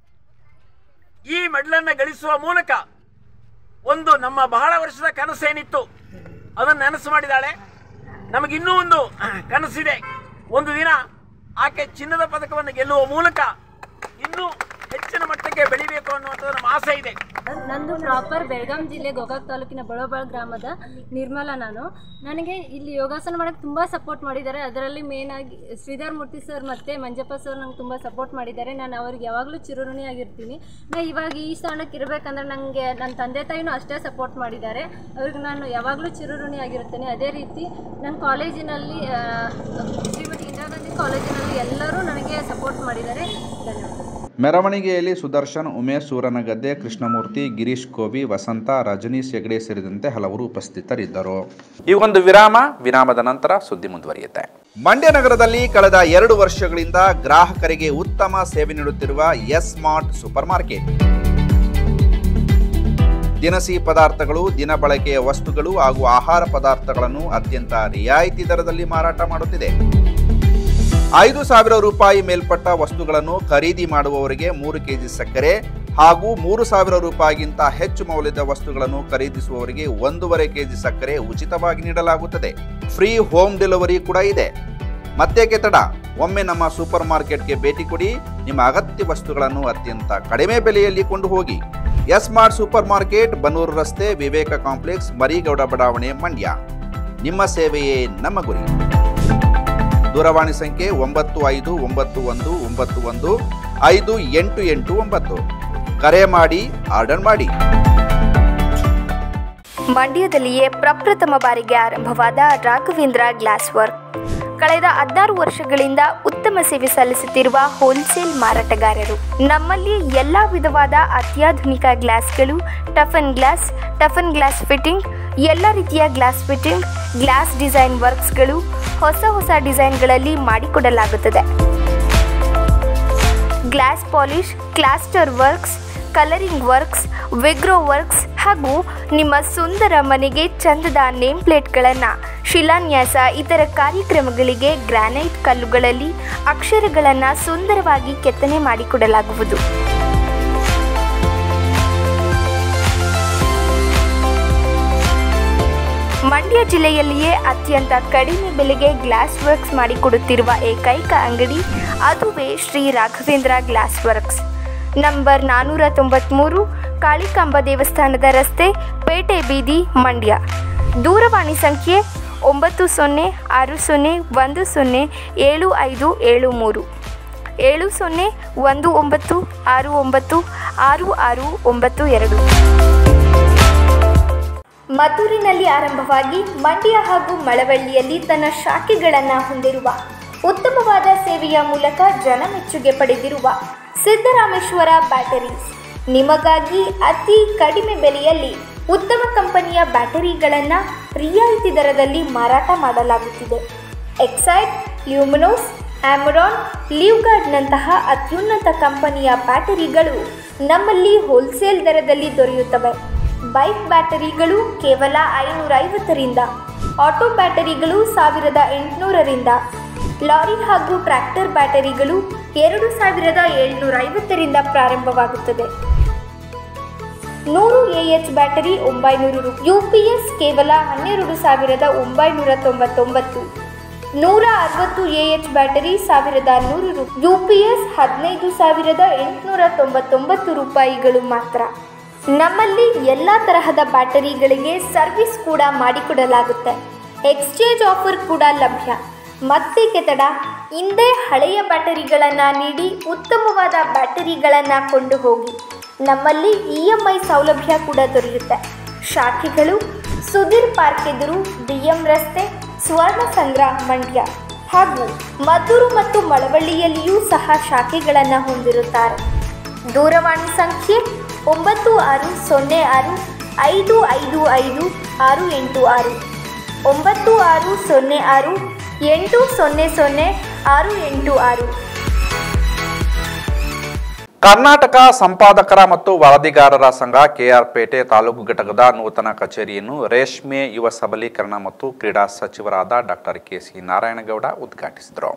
ಈ ಮೆಡಲನ್ನು ಗಳಿಸುವ ಮೂಲಕ ಒಂದು ನಮ್ಮ ಬಹಳ ವರ್ಷದ ಕನಸೇನಿತ್ತು ಅದನ್ನು ನನಸು ಮಾಡಿದ್ದಾಳೆ ನಮಗಿನ್ನೂ ಒಂದು ಕನಸಿದೆ ಒಂದು ದಿನ ಆಕೆ ಚಿನ್ನದ ಪದಕವನ್ನು ಗೆಲ್ಲುವ ಮೂಲಕ ಇನ್ನೂ ಹೆಚ್ಚಿನ ಮಟ್ಟಕ್ಕೆ ಬೆಳಿಬೇಕು ಅನ್ನುವಂಥದ್ದು ನಮ್ಮ ಆಸೆ ಇದೆ ನಂದು ಪ್ರಾಪರ್ ಬೆಳಗಾಂ ಜಿಲ್ಲೆ ಗೋಕಾಕ್ ತಾಲೂಕಿನ ಬಳಬಾಳ್ ಗ್ರಾಮದ ನಿರ್ಮಲಾ ನಾನು ನನಗೆ ಇಲ್ಲಿ ಯೋಗಾಸನ ಮಾಡೋಕ್ಕೆ ತುಂಬ ಸಪೋರ್ಟ್ ಮಾಡಿದ್ದಾರೆ ಅದರಲ್ಲಿ ಮೇನ್ ಆಗಿ ಶ್ರೀಧರ್ ಮೂರ್ತಿ ಸರ್ ಮತ್ತು ಮಂಜಪ್ಪ ಸರ್ ನಂಗೆ ತುಂಬ ಸಪೋರ್ಟ್ ಮಾಡಿದ್ದಾರೆ ನಾನು ಅವ್ರಿಗೆ ಯಾವಾಗಲೂ ಚಿರಋಣಿಯಾಗಿರ್ತೀನಿ ನಾ ಇವಾಗ ಈ ಸ್ಥಾನಕ್ಕೆ ಇರಬೇಕಂದ್ರೆ ನನಗೆ ನನ್ನ ತಂದೆ ತಾಯಿನೂ ಅಷ್ಟೇ ಸಪೋರ್ಟ್ ಮಾಡಿದ್ದಾರೆ ಅವ್ರಿಗೆ ನಾನು ಯಾವಾಗಲೂ ಚಿರಋಣಿಯಾಗಿರುತ್ತೇನೆ ಅದೇ ರೀತಿ ನನ್ನ ಕಾಲೇಜಿನಲ್ಲಿ ಆ, ಶ್ರೀಮತಿ ಇಂದಿರಾ ಗಾಂಧಿ ಕಾಲೇಜಿನಲ್ಲಿ ಎಲ್ಲರೂ ನನಗೆ ಸಪೋರ್ಟ್ ಮಾಡಿದ್ದಾರೆ ಧನ್ಯವಾದ ಮೆರವಣಿಗೆಯಲ್ಲಿ ಸುದರ್ಶನ್ ಉಮೇಶ್ ಸೂರನಗದ್ದೆ ಕೃಷ್ಣಮೂರ್ತಿ ಗಿರೀಶ್ ಕೋವಿ ವಸಂತ ರಜನೀಶ್ ಹೆಗಡೆ ಸೇರಿದಂತೆ ಹಲವರು ಉಪಸ್ಥಿತರಿದ್ದರು ಈ ಒಂದು ವಿರಾಮ ವಿರಾಮದ ನಂತರ ಸುದ್ದಿ ಮುಂದುವರಿಯುತ್ತೆ ಮಂಡ್ಯ ನಗರದಲ್ಲಿ ಕಳೆದ ಎರಡು ವರ್ಷಗಳಿಂದ ಗ್ರಾಹಕರಿಗೆ ಉತ್ತಮ ಸೇವೆ ನೀಡುತ್ತಿರುವ ಎಸ್ ಸ್ಮಾರ್ಟ್ ಸೂಪರ್ ಮಾರ್ಕೆಟ್ ದಿನಸಿ ಪದಾರ್ಥಗಳು ದಿನ ಬಳಕೆಯ ವಸ್ತುಗಳು ಹಾಗೂ ಆಹಾರ ಪದಾರ್ಥಗಳನ್ನು ಅತ್ಯಂತ ರಿಯಾಯಿತಿ ದರದಲ್ಲಿ ಮಾರಾಟ ಮಾಡುತ್ತಿದೆ ಐದು ಸಾವಿರ ರೂಪಾಯಿ ಮೇಲ್ಪಟ್ಟ ವಸ್ತುಗಳನ್ನು ಖರೀದಿ ಮಾಡುವವರಿಗೆ ಮೂರು ಕೆಜಿ ಸಕ್ಕರೆ ಹಾಗೂ ಮೂರು ಸಾವಿರ ರೂಪಾಯಿಗಿಂತ ಹೆಚ್ಚು ಮೌಲ್ಯದ ವಸ್ತುಗಳನ್ನು ಖರೀದಿಸುವವರಿಗೆ ಒಂದೂವರೆ ಕೆಜಿ ಸಕ್ಕರೆ ಉಚಿತವಾಗಿ ನೀಡಲಾಗುತ್ತದೆ ಫ್ರೀ ಹೋಮ್ ಡೆಲಿವರಿ ಕೂಡ ಇದೆ ಮತ್ತೇಕೆ ತಡ ಒಮ್ಮೆ ನಮ್ಮ ಸೂಪರ್ ಮಾರ್ಕೆಟ್ಗೆ ಭೇಟಿ ಕೊಡಿ ನಿಮ್ಮ ಅಗತ್ಯ ವಸ್ತುಗಳನ್ನು ಅತ್ಯಂತ ಕಡಿಮೆ ಬೆಲೆಯಲ್ಲಿ ಕೊಂಡು ಹೋಗಿ S mart super market Bannur ರಸ್ತೆ ವಿವೇಕ ಕಾಂಪ್ಲೆಕ್ಸ್ ಮರಿಗೌಡ ಬಡಾವಣೆ ಮಂಡ್ಯ ನಿಮ್ಮ ಸೇವೆಯೇ ನಮ್ಮ ಗುರಿ ದೂರವಾಣಿ ಸಂಖ್ಯೆ ಒಂಬತ್ತು ಐದು ಒಂಬತ್ತು ಒಂದು ಒಂಬತ್ತು ಒಂದು ಐದು ಎಂಟು ಎಂಟು ಒಂಬತ್ತು ಕರೆ ಮಾಡಿ ಆರ್ಡರ್ ಮಾಡಿ ಮಂಡ್ಯದಲ್ಲಿಯೇ ಪ್ರಪ್ರಥಮ ಬಾರಿಗೆ ಆರಂಭವಾದ ರಾಘವೇಂದ್ರ ಗ್ಲಾಸ್ ವರ್ಕ್ ಕಳೆದ ಹದಿನಾರು ವರ್ಷಗಳಿಂದ ಉತ್ತಮ ಸೇವೆ ಸಲ್ಲಿಸುತ್ತಿರುವ ಹೋಲ್ಸೇಲ್ ಮಾರಾಟಗಾರರು ನಮ್ಮಲ್ಲಿ ಎಲ್ಲ ವಿಧವಾದ ಅತ್ಯಾಧುನಿಕ ಗ್ಲಾಸ್ಗಳು toughen glass toughen glass fitting ಎಲ್ಲ ರೀತಿಯ ಗ್ಲಾಸ್ ಫಿಟ್ಟಿಂಗ್ ಗ್ಲಾಸ್ ಡಿಸೈನ್ ವರ್ಕ್ಸ್ಗಳು ಹೊಸ ಹೊಸ ಡಿಸೈನ್ಗಳಲ್ಲಿ ಮಾಡಿಕೊಡಲಾಗುತ್ತದೆ glass polish cluster works colouring works ವಿಗ್ರೋ ವರ್ಕ್ಸ್ ಹಾಗೂ ನಿಮ್ಮ ಸುಂದರ ಮನೆಗೆ ಚಂದದ ನೇಮ್ ಪ್ಲೇಟ್ಗಳನ್ನು ಶಿಲಾನ್ಯಾಸ ಇತರ ಕಾರ್ಯಕ್ರಮಗಳಿಗೆ ಗ್ರಾನೈಟ್ ಕಲ್ಲುಗಳಲ್ಲಿ ಅಕ್ಷರಗಳನ್ನು ಸುಂದರವಾಗಿ ಕೆತ್ತನೆ ಮಾಡಿಕೊಡಲಾಗುವುದು ಮಂಡ್ಯ ಜಿಲ್ಲೆಯಲ್ಲಿಯೇ ಅತ್ಯಂತ ಕಡಿಮೆ ಬೆಲೆಗೆ ಗ್ಲಾಸ್ ವರ್ಕ್ಸ್ ಮಾಡಿಕೊಡುತ್ತಿರುವ ಏಕೈಕ ಅಂಗಡಿ ಅದುವೇ Shri Raghavendra glass works number ನಾನ್ನೂರ ತೊಂಬತ್ತ್ಮೂರು ಕಾಳಿಕಾಂಬ ದೇವಸ್ಥಾನದ ರಸ್ತೆ ಪೇಟೆ ಬೀದಿ ಮಂಡ್ಯ ದೂರವಾಣಿ ಸಂಖ್ಯೆ ಒಂಬತ್ತು ಸೊನ್ನೆ ಆರು ಸೊನ್ನೆ ಒಂದು ಸೊನ್ನೆ ಏಳು ಐದು ಏಳು ಮೂರು ಏಳು ಸೊನ್ನೆ ಒಂದು ಒಂಬತ್ತು ಆರು ಒಂಬತ್ತು ಆರು ಆರು ಒಂಬತ್ತು ಎರಡು ಮದ್ದೂರಿನಲ್ಲಿ ಆರಂಭವಾಗಿ ಮಂಡ್ಯ ಹಾಗೂ ಮಳವಳ್ಳಿಯಲ್ಲಿ ತನ್ನ ಶಾಖೆಗಳನ್ನು ಹೊಂದಿರುವ ಉತ್ತಮವಾದ ಸೇವೆಯ ಮೂಲಕ ಜನಮೆಚ್ಚುಗೆ ಪಡೆದಿರುವ ಸಿದ್ದರಾಮೇಶ್ವರ ಬ್ಯಾಟರೀಸ್ ನಿಮಗಾಗಿ ಅತಿ ಕಡಿಮೆ ಬೆಲೆಯಲ್ಲಿ ಉತ್ತಮ ಕಂಪನಿಯ ಬ್ಯಾಟರಿಗಳನ್ನು ರಿಯಾಯಿತಿ ದರದಲ್ಲಿ ಮಾರಾಟ ಮಾಡಲಾಗುತ್ತಿದೆ ಎಕ್ಸೈಡ್ ಲ್ಯೂಮಿನೋಸ್ ಆಮರಾನ್ ಲಿವ್ಗಾರ್ಡ್ನಂತಹ ಅತ್ಯುನ್ನತ ಕಂಪನಿಯ ಬ್ಯಾಟರಿಗಳು ನಮ್ಮಲ್ಲಿ ಹೋಲ್ಸೇಲ್ ದರದಲ್ಲಿ ದೊರೆಯುತ್ತವೆ ಬೈಕ್ ಬ್ಯಾಟರಿಗಳು ಕೇವಲ ಐನೂರ ಐವತ್ತರಿಂದ ಆಟೋ ಬ್ಯಾಟರಿಗಳು ಸಾವಿರದ ಎಂಟುನೂರರಿಂದ ಲಾರಿ ಹಾಗೂ ಟ್ರ್ಯಾಕ್ಟರ್ ಬ್ಯಾಟರಿಗಳು ಎರಡು ಸಾವಿರದ ಏಳ್ನೂರ ಐವತ್ತರಿಂದ ಪ್ರಾರಂಭವಾಗುತ್ತದೆ ನೂರು ಎಎಚ್ ಬ್ಯಾಟರಿ ಒಂಬೈನೂರು ರು ಯು ಪಿ ಎಸ್ ಕೇವಲ ಹನ್ನೆರಡು ಸಾವಿರದ ಒಂಬೈನೂರ ತೊಂಬತ್ತೊಂಬತ್ತು ನೂರ ಅರವತ್ತು ಎಎಚ್ ಬ್ಯಾಟರಿ ಸಾವಿರದ ನೂರು ರು ಯು ಪಿ ಎಸ್ ಹದಿನೈದು ಸಾವಿರದ ಎಂಟುನೂರ ತೊಂಬತ್ತೊಂಬತ್ತು ರೂಪಾಯಿಗಳು ಮಾತ್ರ ನಮ್ಮಲ್ಲಿ ಎಲ್ಲ ತರಹದ ಬ್ಯಾಟರಿಗಳಿಗೆ ಸರ್ವಿಸ್ ಕೂಡ ಮಾಡಿಕೊಡಲಾಗುತ್ತೆ ಎಕ್ಸ್ಚೇಂಜ್ ಆಫರ್ ಕೂಡ ಲಭ್ಯ ಮತ್ತೇಕೆ ತಡ ಹಿಂದೆ ಹಳೆಯ ಬ್ಯಾಟರಿಗಳನ್ನು ನೀಡಿ ಉತ್ತಮವಾದ ಬ್ಯಾಟರಿಗಳನ್ನು ಕೊಂಡು ಹೋಗಿ ನಮ್ಮಲ್ಲಿ ಇ ಎಮ್ ಐ ಸೌಲಭ್ಯ ಕೂಡ ದೊರೆಯುತ್ತೆ ಶಾಖೆಗಳು ಸುಧೀರ್ ಪಾರ್ಕ್ ಎದುರು ಬಿ ಎಂ ರಸ್ತೆ ಸ್ವರ್ಣ ಸಂಗ್ರಹ ಮಂಡ್ಯ ಹಾಗೂ ಮದ್ದೂರು ಮತ್ತು ಮಳವಳ್ಳಿಯಲ್ಲಿಯೂ ಸಹ ಶಾಖೆಗಳನ್ನು ಹೊಂದಿರುತ್ತಾರೆ ದೂರವಾಣಿ ಸಂಖ್ಯೆ ಒಂಬತ್ತು ಆರು ಸೊನ್ನೆ ಆರು ಐದು ಐದು ಐದು ಆರು ಎಂಟು ಆರು ಒಂಬತ್ತು ಆರು ಸೊನ್ನೆ ಆರು ಎಂಟು ಸೊನ್ನೆ ಸೊನ್ನೆ ಆರು ಎಂಟು ಆರು ಕರ್ನಾಟಕ ಸಂಪಾದಕರ ಮತ್ತು ವರದಿಗಾರರ ಸಂಘ ಕೆಆರ್ಪೇಟೆ ತಾಲೂಕು ಘಟಕದ ನೂತನ ಕಚೇರಿಯನ್ನು ರೇಷ್ಮೆ ಯುವ ಸಬಲೀಕರಣ ಮತ್ತು ಕ್ರೀಡಾ ಸಚಿವರಾದ ಡಾಕ್ಟರ್ ಕೆಸಿ ನಾರಾಯಣಗೌಡ ಉದ್ಘಾಟಿಸಿದರು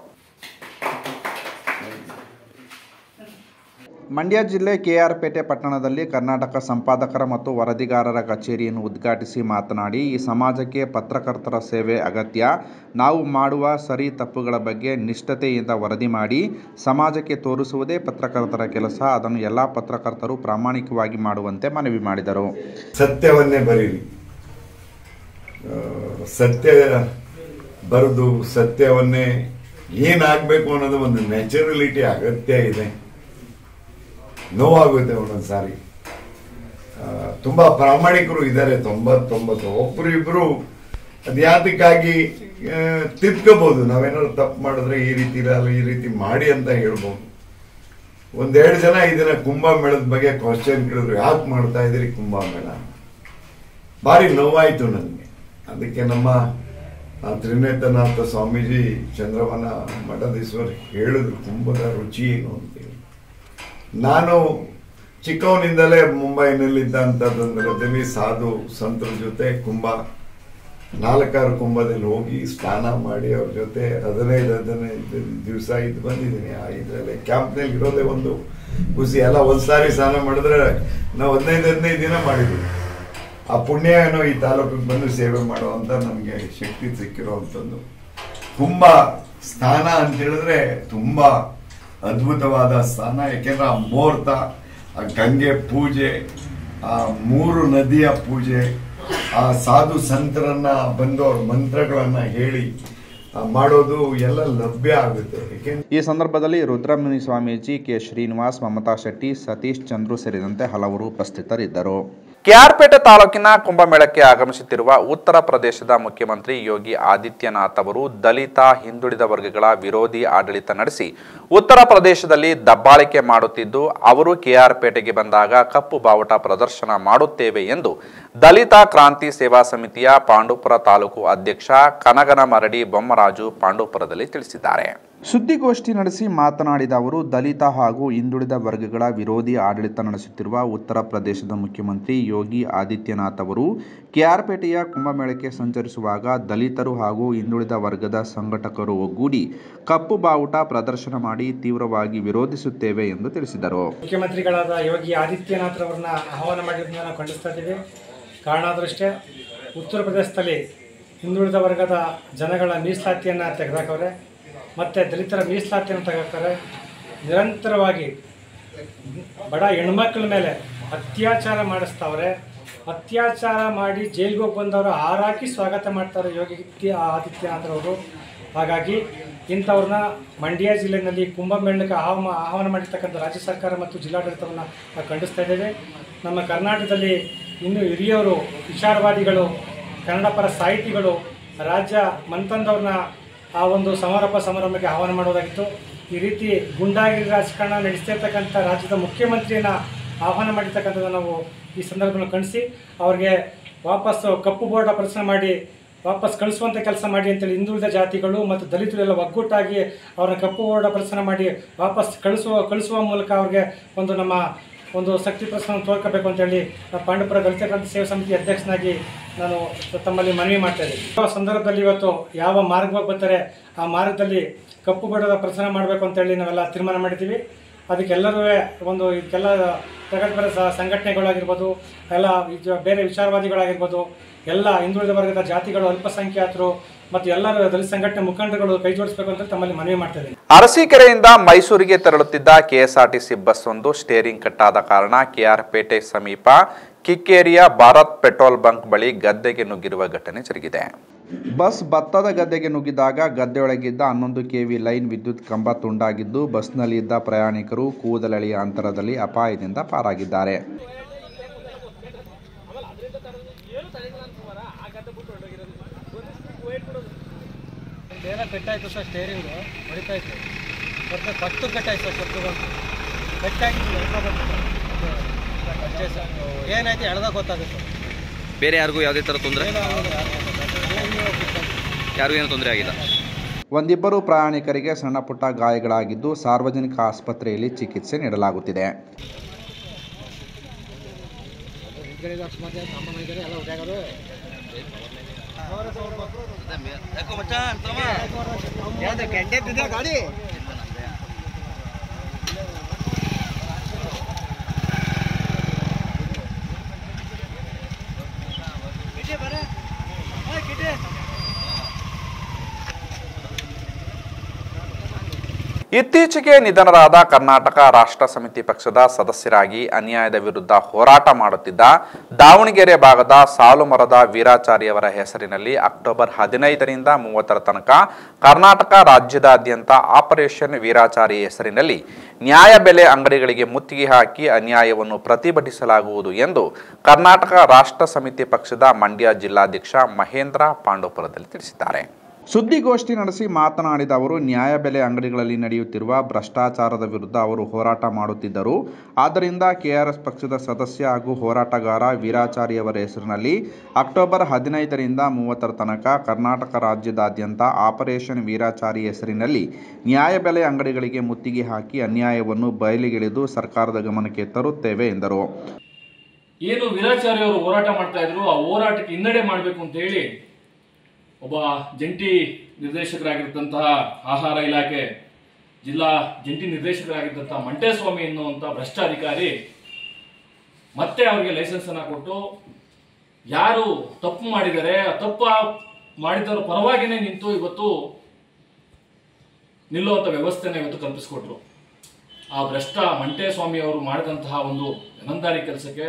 ಮಂಡ್ಯ ಜಿಲ್ಲೆ ಕೆಆರ್ಪೇಟೆ ಪಟ್ಟಣದಲ್ಲಿ ಕರ್ನಾಟಕ ಸಂಪಾದಕರ ಮತ್ತು ವರದಿಗಾರರ ಕಚೇರಿಯನ್ನು ಉದ್ಘಾಟಿಸಿ ಮಾತನಾಡಿ ಈ ಸಮಾಜಕ್ಕೆ ಪತ್ರಕರ್ತರ ಸೇವೆ ಅಗತ್ಯ ನಾವು ಮಾಡುವ ಸರಿ ತಪ್ಪುಗಳ ಬಗ್ಗೆ ನಿಷ್ಠತೆಯಿಂದ ವರದಿ ಮಾಡಿ ಸಮಾಜಕ್ಕೆ ತೋರಿಸುವುದೇ ಪತ್ರಕರ್ತರ ಕೆಲಸ ಅದನ್ನು ಎಲ್ಲ ಪತ್ರಕರ್ತರು ಪ್ರಾಮಾಣಿಕವಾಗಿ ಮಾಡುವಂತೆ ಮನವಿ ಮಾಡಿದರು ಸತ್ಯವನ್ನೇ ಬರೀರಿ ಆ, ಸತ್ಯ ಬರೆದು ಸತ್ಯವನ್ನೇ ಏನಾಗಬೇಕು ಅನ್ನೋದು ಒಂದು ನ್ಯಾಚುರಲಿಟಿ ಅಗತ್ಯ ಇದೆ ನೋವಾಗುತ್ತೆ ಒಂದೊಂದು ಸಾರಿ ಆ, ತುಂಬಾ ಪ್ರಾಮಾಣಿಕರು ಇದ್ದಾರೆ ತೊಂಬತ್ತೊಂಬತ್ತು ಒಬ್ರು ಇಬ್ರು ಅದ್ಯಾತಕ್ಕಾಗಿ ಆ, ತಿದ್ಕೋಬಹುದು ನಾವೇನಾದ್ರು ತಪ್ಪು ಮಾಡಿದ್ರೆ ಈ ರೀತಿ ಇರಲ್ಲ ಈ ರೀತಿ ಮಾಡಿ ಅಂತ ಹೇಳ್ಬೋದು ಒಂದೆರಡು ಜನ ಇದನ್ನ ಕುಂಭಮೇಳದ ಬಗ್ಗೆ ಕ್ವಶನ್ ಕೇಳಿದ್ರು ಯಾಕೆ ಮಾಡ್ತಾ ಇದ್ರಿ ಕುಂಭಮೇಳ ಭಾರಿ ನೋವಾಯ್ತು ನನಗೆ ಅದಕ್ಕೆ ನಮ್ಮ ಆ, ತ್ರಿನೇತ್ರನಾಥ ಸ್ವಾಮೀಜಿ ಚಂದ್ರವನ ಮಠದೀಶ್ವರ್ ಹೇಳಿದ್ರು ಕುಂಭದ ರುಚಿ ಏನು ಅಂತೇಳಿ ನಾನು ಚಿಕ್ಕವನಿಂದಲೇ ಮುಂಬೈನಲ್ಲಿದ್ದಂಥದ್ದೊಂದರಲ್ಲಿ ಸಾಧು ಸಂತರ ಜೊತೆ ಕುಂಭ ನಾಲ್ಕಾರು ಕುಂಭದಲ್ಲಿ ಹೋಗಿ ಸ್ನಾನ ಮಾಡಿ ಅವ್ರ ಜೊತೆ ಹದಿನೈದು ಹದಿನೈದು ದಿವಸ ಇದ್ದು ಬಂದಿದ್ದೀನಿ ಆ ಇದರಲ್ಲಿ ಕ್ಯಾಂಪ್ನಲ್ಲಿ ಇರೋದೇ ಒಂದು ಖುಷಿ ಎಲ್ಲ ಒಂದ್ಸಾರಿ ಸ್ನಾನ ಮಾಡಿದ್ರೆ ನಾವು ಹದಿನೈದು ಹದಿನೈದು ದಿನ ಮಾಡಿದ್ವಿ ಆ ಪುಣ್ಯ ಏನೋ ಈ ತಾಲೂಕಿಗೆ ಬಂದು ಸೇವೆ ಮಾಡುವಂತ ನಮಗೆ ಶಕ್ತಿ ಸಿಕ್ಕಿರುವಂಥದ್ದು ಕುಂಭ ಸ್ಥಾನ ಅಂತ ಹೇಳಿದ್ರೆ ತುಂಬಾ ಅದ್ಭುತವಾದ ಸ್ಥಾನ ಯಾಕೆಂದ್ರೆ ಆ ಮುಹೂರ್ತ ಆ ಗಂಗೆ ಪೂಜೆ ಆ ಮೂರು ನದಿಯ ಪೂಜೆ ಆ ಸಾಧು ಸಂತರನ್ನ ಬಂದು ಅವ್ರ ಮಂತ್ರಗಳನ್ನ ಹೇಳಿ ಆ, ಮಾಡೋದು ಎಲ್ಲ ಲಭ್ಯ ಆಗುತ್ತೆ ಯಾಕೆಂದ್ರೆ ಈ ಸಂದರ್ಭದಲ್ಲಿ ರುದ್ರಮುನಿ ಸ್ವಾಮೀಜಿ ಕೆ ಶ್ರೀನಿವಾಸ್ ಮಮತಾ ಶೆಟ್ಟಿ ಸತೀಶ್ ಚಂದ್ರು ಸೇರಿದಂತೆ ಹಲವರು ಉಪಸ್ಥಿತರಿದ್ದರು ಕೆಆರ್ಪೇಟೆ ತಾಲೂಕಿನ ಕುಂಭಮೇಳಕ್ಕೆ ಆಗಮಿಸುತ್ತಿರುವ ಉತ್ತರ ಪ್ರದೇಶದ ಮುಖ್ಯಮಂತ್ರಿ ಯೋಗಿ ಆದಿತ್ಯನಾಥ್ ಅವರು ದಲಿತ ಹಿಂದುಳಿದ ವರ್ಗಗಳ ವಿರೋಧಿ ಆಡಳಿತ ನಡೆಸಿ ಉತ್ತರ ಪ್ರದೇಶದಲ್ಲಿ ದಬ್ಬಾಳಿಕೆ ಮಾಡುತ್ತಿದ್ದು ಅವರು ಕೆಆರ್ಪೇಟೆಗೆ ಬಂದಾಗ ಕಪ್ಪು ಬಾವುಟ ಪ್ರದರ್ಶನ ಮಾಡುತ್ತೇವೆ ಎಂದು ದಲಿತ ಕ್ರಾಂತಿ ಸೇವಾ ಸಮಿತಿಯ ಪಾಂಡುಪುರ ತಾಲೂಕು ಅಧ್ಯಕ್ಷ ಕನಗನ ಮರಡಿ ಬೊಮ್ಮರಾಜು ಪಾಂಡುಪುರದಲ್ಲಿ ತಿಳಿಸಿದ್ದಾರೆ ಸುದ್ದಿಗೋಷ್ಠಿ ನಡೆಸಿ ಮಾತನಾಡಿದ ಅವರು ದಲಿತ ಹಾಗೂ ಹಿಂದುಳಿದ ವರ್ಗಗಳ ವಿರೋಧಿ ಆಡಳಿತ ನಡೆಸುತ್ತಿರುವ ಉತ್ತರ ಪ್ರದೇಶದ ಮುಖ್ಯಮಂತ್ರಿ ಯೋಗಿ ಆದಿತ್ಯನಾಥ್ ಅವರು ಕೆಆರ್ಪೇಟೆಯ ಕುಂಭಮೇಳಕ್ಕೆ ಸಂಚರಿಸುವಾಗ ದಲಿತರು ಹಾಗೂ ಹಿಂದುಳಿದ ವರ್ಗದ ಸಂಘಟಕರು ಒಗ್ಗೂಡಿ ಕಪ್ಪು ಬಾವುಟ ಪ್ರದರ್ಶನ ಮಾಡಿ ತೀವ್ರವಾಗಿ ವಿರೋಧಿಸುತ್ತೇವೆ ಎಂದು ತಿಳಿಸಿದರು ಮುಖ್ಯಮಂತ್ರಿಗಳಾದ ಯೋಗಿ ಆದಿತ್ಯನಾಥ್ರವ್ರನ್ನ ಆಹ್ವಾನ ಮಾಡಿರೋದನ್ನ ನಾವು ಖಂಡಿಸ್ತಾ ಇದ್ದೀವಿ ಕಾರಣ ಆದರೂ ಅಷ್ಟೇ ಉತ್ತರ ಪ್ರದೇಶದಲ್ಲಿ ಹಿಂದುಳಿದ ವರ್ಗದ ಜನಗಳ ಮೀಸಲಾತಿಯನ್ನು ತೆಗೆದಾಕವ್ರೆ ಮತ್ತು ದಲಿತರ ಮೀಸಲಾತಿಯನ್ನು ತೆಗೆದಾಕವ್ರೆ ನಿರಂತರವಾಗಿ ಬಡ ಹೆಣ್ಮಕ್ಳ ಮೇಲೆ ಅತ್ಯಾಚಾರ ಮಾಡಿಸ್ತಾವ್ರೆ ಅತ್ಯಾಚಾರ ಮಾಡಿ ಜೈಲಿಗೆ ಹೋಗಿ ಬಂದವರು ಹಾರಾಕಿ ಸ್ವಾಗತ ಮಾಡ್ತಾರೆ ಯೋಗಿ ಆದಿತ್ಯನಾಥ್ರವರು ಹಾಗಾಗಿ ಇಂಥವ್ರನ್ನ ಮಂಡ್ಯ ಜಿಲ್ಲೆಯಲ್ಲಿ ಕುಂಭಮೇಳಕ್ಕೆ ಆಹ್ವಾನ ಆಹ್ವಾನ ಮಾಡಿರ್ತಕ್ಕಂಥ ರಾಜ್ಯ ಸರ್ಕಾರ ಮತ್ತು ಜಿಲ್ಲಾಡಳಿತವನ್ನು ನಾವು ಖಂಡಿಸ್ತಾ ಇದ್ದೇವೆ ನಮ್ಮ ಕರ್ನಾಟಕದಲ್ಲಿ ಇನ್ನು ಹಿರಿಯವರು ವಿಚಾರವಾದಿಗಳು ಕನ್ನಡ ಪರ ಸಾಹಿತಿಗಳು ರಾಜ್ಯ ಮಂತಂದವ್ರನ್ನ ಆ ಒಂದು ಸಮಾರೋಪ ಸಮಾರಂಭಕ್ಕೆ ಆಹ್ವಾನ ಮಾಡೋದಾಗಿತ್ತು ಈ ರೀತಿ ಗುಂಡಾಗಿರಿ ರಾಜಕಾರಣ ನಡೆಸ್ತಿರ್ತಕ್ಕಂಥ ರಾಜ್ಯದ ಮುಖ್ಯಮಂತ್ರಿಯನ್ನು ಆಹ್ವಾನ ಮಾಡಿರ್ತಕ್ಕಂಥದ್ದು ನಾವು ಈ ಸಂದರ್ಭವನ್ನು ಖಂಡಿಸಿ ಅವ್ರಿಗೆ ವಾಪಸ್ಸು ಕಪ್ಪು ಬೋರ್ಡ ಪ್ರಶ್ನೆ ಮಾಡಿ ವಾಪಸ್ ಕಳಿಸುವಂಥ ಕೆಲಸ ಮಾಡಿ ಅಂತೇಳಿ ಹಿಂದುಳಿದ ಜಾತಿಗಳು ಮತ್ತು ದಲಿತರು ಎಲ್ಲ ಒಗ್ಗೂಟಾಗಿ ಅವ್ರನ್ನ ಕಪ್ಪು ಬೋರ್ಡ ಪ್ರಶ್ನೆ ಮಾಡಿ ವಾಪಸ್ ಕಳಿಸುವ ಕಳಿಸುವ ಮೂಲಕ ಅವ್ರಿಗೆ ಒಂದು ನಮ್ಮ ಒಂದು ಶಕ್ತಿ ಪ್ರಶ್ನೆ ತೋರ್ಕೋಬೇಕು ಅಂತೇಳಿ ನಾವು ಪಾಂಡವಪುರ ದಲಿತ ಕ್ರಾಂತಿ ಸೇವಾ ಸಮಿತಿ ಅಧ್ಯಕ್ಷನಾಗಿ ನಾನು ತಮ್ಮಲ್ಲಿ ಮನವಿ ಮಾಡ್ತಾ ಇದ್ದೀನಿ ಯಾವ ಸಂದರ್ಭದಲ್ಲಿ ಇವತ್ತು ಯಾವ ಮಾರ್ಗವಾಗಿ ಬರ್ತಾರೆ ಆ ಮಾರ್ಗದಲ್ಲಿ ಕಪ್ಪು ಬೋರ್ಡದ ಪ್ರಶ್ನೆ ಮಾಡಬೇಕು ಅಂತೇಳಿ ನಾವೆಲ್ಲ ತೀರ್ಮಾನ ಮಾಡಿದ್ದೀವಿ ಅದಕ್ಕೆಲ್ಲರೂ ಒಂದು ಇದಕ್ಕೆಲ್ಲ ಪ್ರಗತಿಪರ ಸ- ಸಂಘಟನೆಗಳಾಗಿರ್ಬೋದು ಎಲ್ಲ ವಿಚ- ಬೇರೆ ವಿಚಾರವಾದಿಗಳಾಗಿರ್ಬೋದು ಎಲ್ಲ ಹಿಂದುಳಿದ ವರ್ಗದ ಜಾತಿಗಳು ಅಲ್ಪಸಂಖ್ಯಾತರು ಮತ್ತು ಎಲ್ಲರೂ ದಲಿತ ಸಂಘಟನೆ ಮುಖಂಡರುಗಳು ಕೈ ಜೋಡಿಸಬೇಕು ಅಂತ ತಮ್ಮಲ್ಲಿ ಮನವಿ ಮಾಡ್ತಾ ಇದ್ದೀನಿ ಅರಸೀಕೆರೆಯಿಂದ ಮೈಸೂರಿಗೆ ತೆರಳುತ್ತಿದ್ದ ಕೆಎಸ್ಆರ್ಟಿಸಿ ಬಸ್ ಒಂದು ಸ್ಟೇರಿಂಗ್ ಕಟ್ಟಾದ ಕಾರಣ ಕೆಆರ್ ಪೇಟೆ ಸಮೀಪ ಕಿಕ್ಕೇರಿಯ ಭಾರತ್ ಪೆಟ್ರೋಲ್ ಬಂಕ್ ಬಳಿ ಗದ್ದೆಗೆ ನುಗ್ಗಿರುವ ಘಟನೆ ಜರುಗಿದೆ ಬಸ್ ಭತ್ತದ ಗದ್ದೆಗೆ ನುಗ್ಗಿದಾಗ ಗದ್ದೆಯೊಳಗಿದ್ದ ಹನ್ನೊಂದು ಕೆವಿ ಲೈನ್ ವಿದ್ಯುತ್ ಕಂಬ ತುಂಡಾಗಿದ್ದು ಬಸ್ನಲ್ಲಿದ್ದ ಪ್ರಯಾಣಿಕರು ಕೂದಲೆಳೆಯ ಅಂತರದಲ್ಲಿ ಅಪಾಯದಿಂದ ಪಾರಾಗಿದ್ದಾರೆ ಬೇರೆ ಕಟ್ಟಾಯಿತು ಸರ್ ಸ್ಟೇರಿಂಗು ಹೊಡಿತಾ ಇತ್ತು ಮತ್ತೆ ಫಸ್ಟು ಕಟ್ಟಾಯ್ತು ಸರ್ ಶಬ್ದ ಬಂತು ಕಟ್ಟಾಗಿದ್ದು ಅಷ್ಟೇ ಸರ್ ಏನಾಯ್ತು ಎಳ್ದಾಗ ಗೊತ್ತಾಗುತ್ತೆ ಬೇರೆ ಯಾರಿಗೂ ಯಾವುದೇ ಥರ ತೊಂದರೆ ಯಾರಿಗೂ ಏನು ತೊಂದರೆ ಆಗಿಲ್ಲ ಒಂದಿಬ್ಬರು ಪ್ರಯಾಣಿಕರಿಗೆ ಸಣ್ಣ ಪುಟ್ಟ ಗಾಯಗಳಾಗಿದ್ದು ಸಾರ್ವಜನಿಕ ಆಸ್ಪತ್ರೆಯಲ್ಲಿ ಚಿಕಿತ್ಸೆ ನೀಡಲಾಗುತ್ತಿದೆ ಎಲ್ಲ ಉದ್ಯಾಗದು ಗಾಡಿ ಇತ್ತೀಚೆಗೆ ನಿಧನರಾದ ಕರ್ನಾಟಕ ರಾಷ್ಟ್ರ ಸಮಿತಿ ಪಕ್ಷದ ಸದಸ್ಯರಾಗಿ ಅನ್ಯಾಯದ ವಿರುದ್ಧ ಹೋರಾಟ ಮಾಡುತ್ತಿದ್ದ ದಾವಣಗೆರೆ ಭಾಗದ ಸಾಲುಮರದ ವೀರಾಚಾರ್ಯವರ ಹೆಸರಿನಲ್ಲಿ ಅಕ್ಟೋಬರ್ ಹದಿನೈದರಿಂದ ಮೂವತ್ತರ ತನಕ ಕರ್ನಾಟಕ ರಾಜ್ಯದಾದ್ಯಂತ ಆಪರೇಷನ್ ವೀರಾಚಾರಿ ಹೆಸರಿನಲ್ಲಿ ನ್ಯಾಯಬೆಲೆ ಅಂಗಡಿಗಳಿಗೆ ಮುತ್ತಿಗೆ ಹಾಕಿ ಅನ್ಯಾಯವನ್ನು ಪ್ರತಿಭಟಿಸಲಾಗುವುದು ಎಂದು ಕರ್ನಾಟಕ ರಾಷ್ಟ್ರ ಸಮಿತಿ ಪಕ್ಷದ ಮಂಡ್ಯ ಜಿಲ್ಲಾಧ್ಯಕ್ಷ ಮಹೇಂದ್ರ ಪಾಂಡವಪುರದಲ್ಲಿ ತಿಳಿಸಿದ್ದಾರೆ ಸುದ್ದಿಗೋಷ್ಠಿ ನಡೆಸಿ ಮಾತನಾಡಿದ ಅವರು ನ್ಯಾಯಬೆಲೆ ಅಂಗಡಿಗಳಲ್ಲಿ ನಡೆಯುತ್ತಿರುವ ಭ್ರಷ್ಟಾಚಾರದ ವಿರುದ್ಧ ಅವರು ಹೋರಾಟ ಮಾಡುತ್ತಿದ್ದರು ಆದ್ದರಿಂದ ಕೆಆರ್ಎಸ್ ಪಕ್ಷದ ಸದಸ್ಯ ಹಾಗೂ ಹೋರಾಟಗಾರ ವೀರಾಚಾರಿಯವರ ಹೆಸರಿನಲ್ಲಿ ಅಕ್ಟೋಬರ್ ಹದಿನೈದರಿಂದ ಮೂವತ್ತರ ತನಕ ಕರ್ನಾಟಕ ರಾಜ್ಯದಾದ್ಯಂತ ಆಪರೇಷನ್ ವೀರಾಚಾರಿ ಹೆಸರಿನಲ್ಲಿ ನ್ಯಾಯಬೆಲೆ ಅಂಗಡಿಗಳಿಗೆ ಮುತ್ತಿಗೆ ಹಾಕಿ ಅನ್ಯಾಯವನ್ನು ಬಯಲಿಗೆಳೆದು ಸರ್ಕಾರದ ಗಮನಕ್ಕೆ ತರುತ್ತೇವೆ ಎಂದರು ಏನು ವೀರಾಚಾರ್ಯ ಅವರು ಹೋರಾಟ ಮಾಡ್ತಾ ಇದ್ರು ಆ ಹೋರಾಟಕ್ಕೆ ಹಿನ್ನಡೆ ಮಾಡಬೇಕು ಅಂತ ಹೇಳಿ ಒಬ್ಬ ಜಂಟಿ ನಿರ್ದೇಶಕರಾಗಿರ್ತಂತಹ ಆಹಾರ ಇಲಾಖೆ ಜಿಲ್ಲಾ ಜಂಟಿ ನಿರ್ದೇಶಕರಾಗಿದ್ದಂತಹ ಮಂಟೇಸ್ವಾಮಿ ಎನ್ನುವಂಥ ಭ್ರಷ್ಟಾಧಿಕಾರಿ ಮತ್ತೆ ಅವರಿಗೆ ಲೈಸೆನ್ಸ್ ಅನ್ನ ಕೊಟ್ಟು ಯಾರು ತಪ್ಪು ಮಾಡಿದ್ದಾರೆ ಆ ತಪ್ಪು ಮಾಡಿದವರ ಪರವಾಗಿನೇ ನಿಂತು ಇವತ್ತು ನಿಲ್ಲುವಂಥ ವ್ಯವಸ್ಥೆನ ಇವತ್ತು ಕಲ್ಪಿಸಿಕೊಟ್ರು ಆ ಭ್ರಷ್ಟ ಮಂಟೇಸ್ವಾಮಿ ಅವರು ಮಾಡಿದಂತಹ ಒಂದು ಜನಾಂದಾರಿ ಕೆಲಸಕ್ಕೆ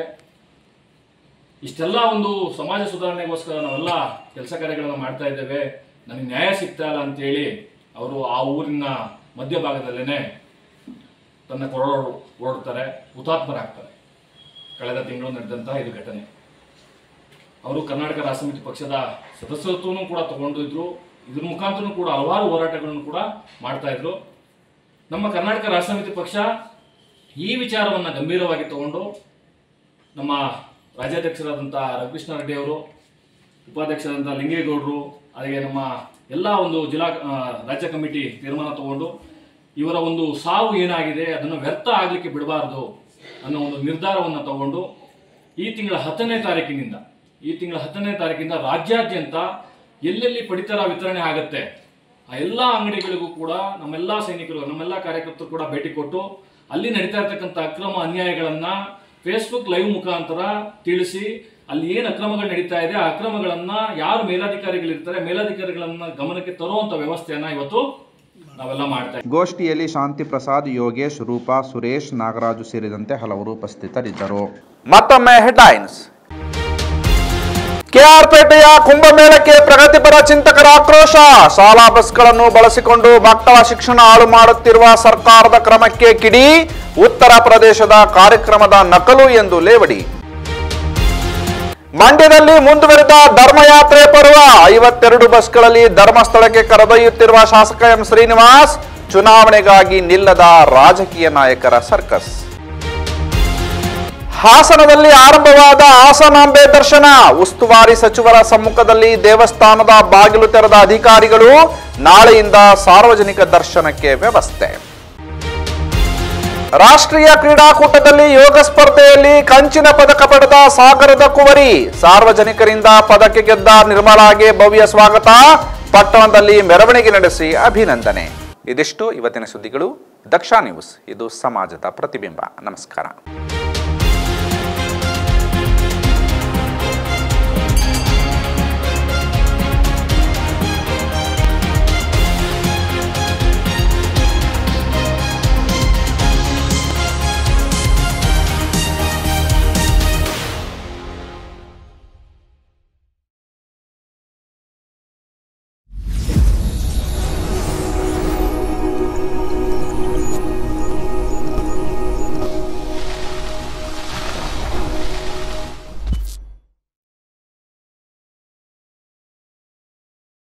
ಇಷ್ಟೆಲ್ಲ ಒಂದು ಸಮಾಜ ಸುಧಾರಣೆಗೋಸ್ಕರ ನಾವೆಲ್ಲ ಕೆಲಸ ಕಾರ್ಯಗಳನ್ನು ಮಾಡ್ತಾ ಇದ್ದೇವೆ ನನಗೆ ನ್ಯಾಯ ಸಿಗ್ತಾ ಇಲ್ಲ ಅಂತೇಳಿ ಅವರು ಆ ಊರಿನ ಮಧ್ಯಭಾಗದಲ್ಲೇ ತನ್ನ ಕೊರಳು ಓಡ್ತಾರೆ ಹುತಾತ್ಮರಾಗ್ತಾರೆ ಕಳೆದ ತಿಂಗಳು ನಡೆದಂತಹ ಇದು ಘಟನೆ ಅವರು ಕರ್ನಾಟಕ ರಾಷ್ಟ್ರ ಸಮಿತಿ ಪಕ್ಷದ ಸದಸ್ಯತ್ವವನ್ನು ಕೂಡ ತಗೊಂಡು ಇದ್ರು ಇದ್ರ ಮುಖಾಂತರ ಕೂಡ ಹಲವಾರು ಹೋರಾಟಗಳನ್ನು ಕೂಡ ಮಾಡ್ತಾ ಇದ್ರು ನಮ್ಮ ಕರ್ನಾಟಕ ರಾಷ್ಟ್ರ ಸಮಿತಿ ಪಕ್ಷ ಈ ವಿಚಾರವನ್ನು ಗಂಭೀರವಾಗಿ ತಗೊಂಡು ನಮ್ಮ ರಾಜ್ಯಾಧ್ಯಕ್ಷರಾದಂಥ ರಘುಕೃಷ್ಣ ರೆಡ್ಡಿ ಅವರು ಉಪಾಧ್ಯಕ್ಷರಾದಂಥ ಲಿಂಗೇಗೌಡರು ಹಾಗೆ ನಮ್ಮ ಎಲ್ಲ ಒಂದು ಜಿಲ್ಲಾ ಆ, ರಾಜ್ಯ ಕಮಿಟಿ ತೀರ್ಮಾನ ತಗೊಂಡು ಇವರ ಒಂದು ಸಾವು ಏನಾಗಿದೆ ಅದನ್ನು ವ್ಯರ್ಥ ಆಗಲಿಕ್ಕೆ ಬಿಡಬಾರ್ದು ಅನ್ನೋ ಒಂದು ನಿರ್ಧಾರವನ್ನು ತಗೊಂಡು ಈ ತಿಂಗಳ ಹತ್ತನೇ ತಾರೀಕಿನಿಂದ ಈ ತಿಂಗಳ ಹತ್ತನೇ ತಾರೀಕಿಂದ ರಾಜ್ಯಾದ್ಯಂತ ಎಲ್ಲೆಲ್ಲಿ ಪಡಿತರ ವಿತರಣೆ ಆಗುತ್ತೆ ಆ ಎಲ್ಲ ಅಂಗಡಿಗಳಿಗೂ ಕೂಡ ನಮ್ಮೆಲ್ಲ ಸೈನಿಕರು ನಮ್ಮೆಲ್ಲ ಕಾರ್ಯಕರ್ತರು ಕೂಡ ಭೇಟಿ ಕೊಟ್ಟು ಅಲ್ಲಿ ನಡೀತಾ ಇರ್ತಕ್ಕಂಥ ಅಕ್ರಮ ಅನ್ಯಾಯಗಳನ್ನ ಫೇಸ್ಬುಕ್ ಲೈವ್ ಮುಖಾಂತರ ತಿಳಿಸಿ ಅಲ್ಲಿ ಏನು ಅಕ್ರಮಗಳು ನಡೀತಾ ಇದೆ ಆ ಅಕ್ರಮಗಳನ್ನ ಯಾರು ಮೇಲಾಧಿಕಾರಿಗಳಿರ್ತಾರೆ ಮೇಲಾಧಿಕಾರಿಗಳನ್ನ ಗಮನಕ್ಕೆ ತರುವಂತ ವ್ಯವಸ್ಥೆಯನ್ನ ಇವತ್ತು ನಾವೆಲ್ಲ ಮಾಡ್ತಾ ಇದ್ದೀವಿ. ಗೋಷ್ಠಿಯಲ್ಲಿ ಶಾಂತಿ ಪ್ರಸಾದ್ ಯೋಗೇಶ್ ರೂಪಾ ಸುರೇಶ್ ನಾಗರಾಜು ಸೇರಿದಂತೆ ಹಲವರು ಉಪಸ್ಥಿತರಿದ್ದರು ಮತ್ತೊಮ್ಮೆ ಹೆಡ್ಲೈನ್ಸ್ ಕೆಆರ್ಪೇಟೆಯ ಕುಂಭಮೇಳಕ್ಕೆ ಪ್ರಗತಿಪರ ಚಿಂತಕರ ಆಕ್ರೋಶ ಶಾಲಾ ಬಸ್ಗಳನ್ನು ಬಳಸಿಕೊಂಡು ಮಕ್ಕಳ ಶಿಕ್ಷಣ ಹಾಳು ಮಾಡುತ್ತಿರುವ ಸರ್ಕಾರದ ಕ್ರಮಕ್ಕೆ ಕಿಡಿ ಉತ್ತರ ಪ್ರದೇಶದ ಕಾರ್ಯಕ್ರಮದ ನಕಲು ಎಂದು ಲೇವಡಿ ಮಂಡ್ಯದಲ್ಲಿ ಮುಂದುವರೆದ ಧರ್ಮಯಾತ್ರೆ ಪರ್ವ ಐವತ್ತೆರಡು ಬಸ್ಗಳಲ್ಲಿ ಧರ್ಮಸ್ಥಳಕ್ಕೆ ಕರೆದೊಯ್ಯುತ್ತಿರುವ ಶಾಸಕ ಎಂ ಶ್ರೀನಿವಾಸ್ ಚುನಾವಣೆಗಾಗಿ ನಿಲ್ಲದ ರಾಜಕೀಯ ನಾಯಕರ ಸರ್ಕಸ್ ಹಾಸನದಲ್ಲಿ ಆರಂಭವಾದ ಹಾಸನಾಂಬೆ ದರ್ಶನ ಉಸ್ತುವಾರಿ ಸಚಿವರ ಸಮ್ಮುಖದಲ್ಲಿ ದೇವಸ್ಥಾನದ ಬಾಗಿಲು ತೆರೆದ ಅಧಿಕಾರಿಗಳು ನಾಳೆಯಿಂದ ಸಾರ್ವಜನಿಕ ದರ್ಶನಕ್ಕೆ ವ್ಯವಸ್ಥೆ ರಾಷ್ಟ್ರೀಯ ಕ್ರೀಡಾಕೂಟದಲ್ಲಿ ಯೋಗ ಸ್ಪರ್ಧೆಯಲ್ಲಿ ಕಂಚಿನ ಪದಕ ಪಡೆದ ಸಾಗರದ ಕುವರಿ ಸಾರ್ವಜನಿಕರಿಂದ ಪದಕ ಗೆದ್ದ ನಿರ್ಮಲಾಗೆ ಭವ್ಯ ಸ್ವಾಗತ ಪಟ್ಟಣದಲ್ಲಿ ಮೆರವಣಿಗೆ ನಡೆಸಿ ಅಭಿನಂದನೆ ಇದಿಷ್ಟು ಇವತ್ತಿನ ಸುದ್ದಿಗಳು ದಕ್ಷ ನ್ಯೂಸ್ ಇದು ಸಮಾಜದ ಪ್ರತಿಬಿಂಬ ನಮಸ್ಕಾರ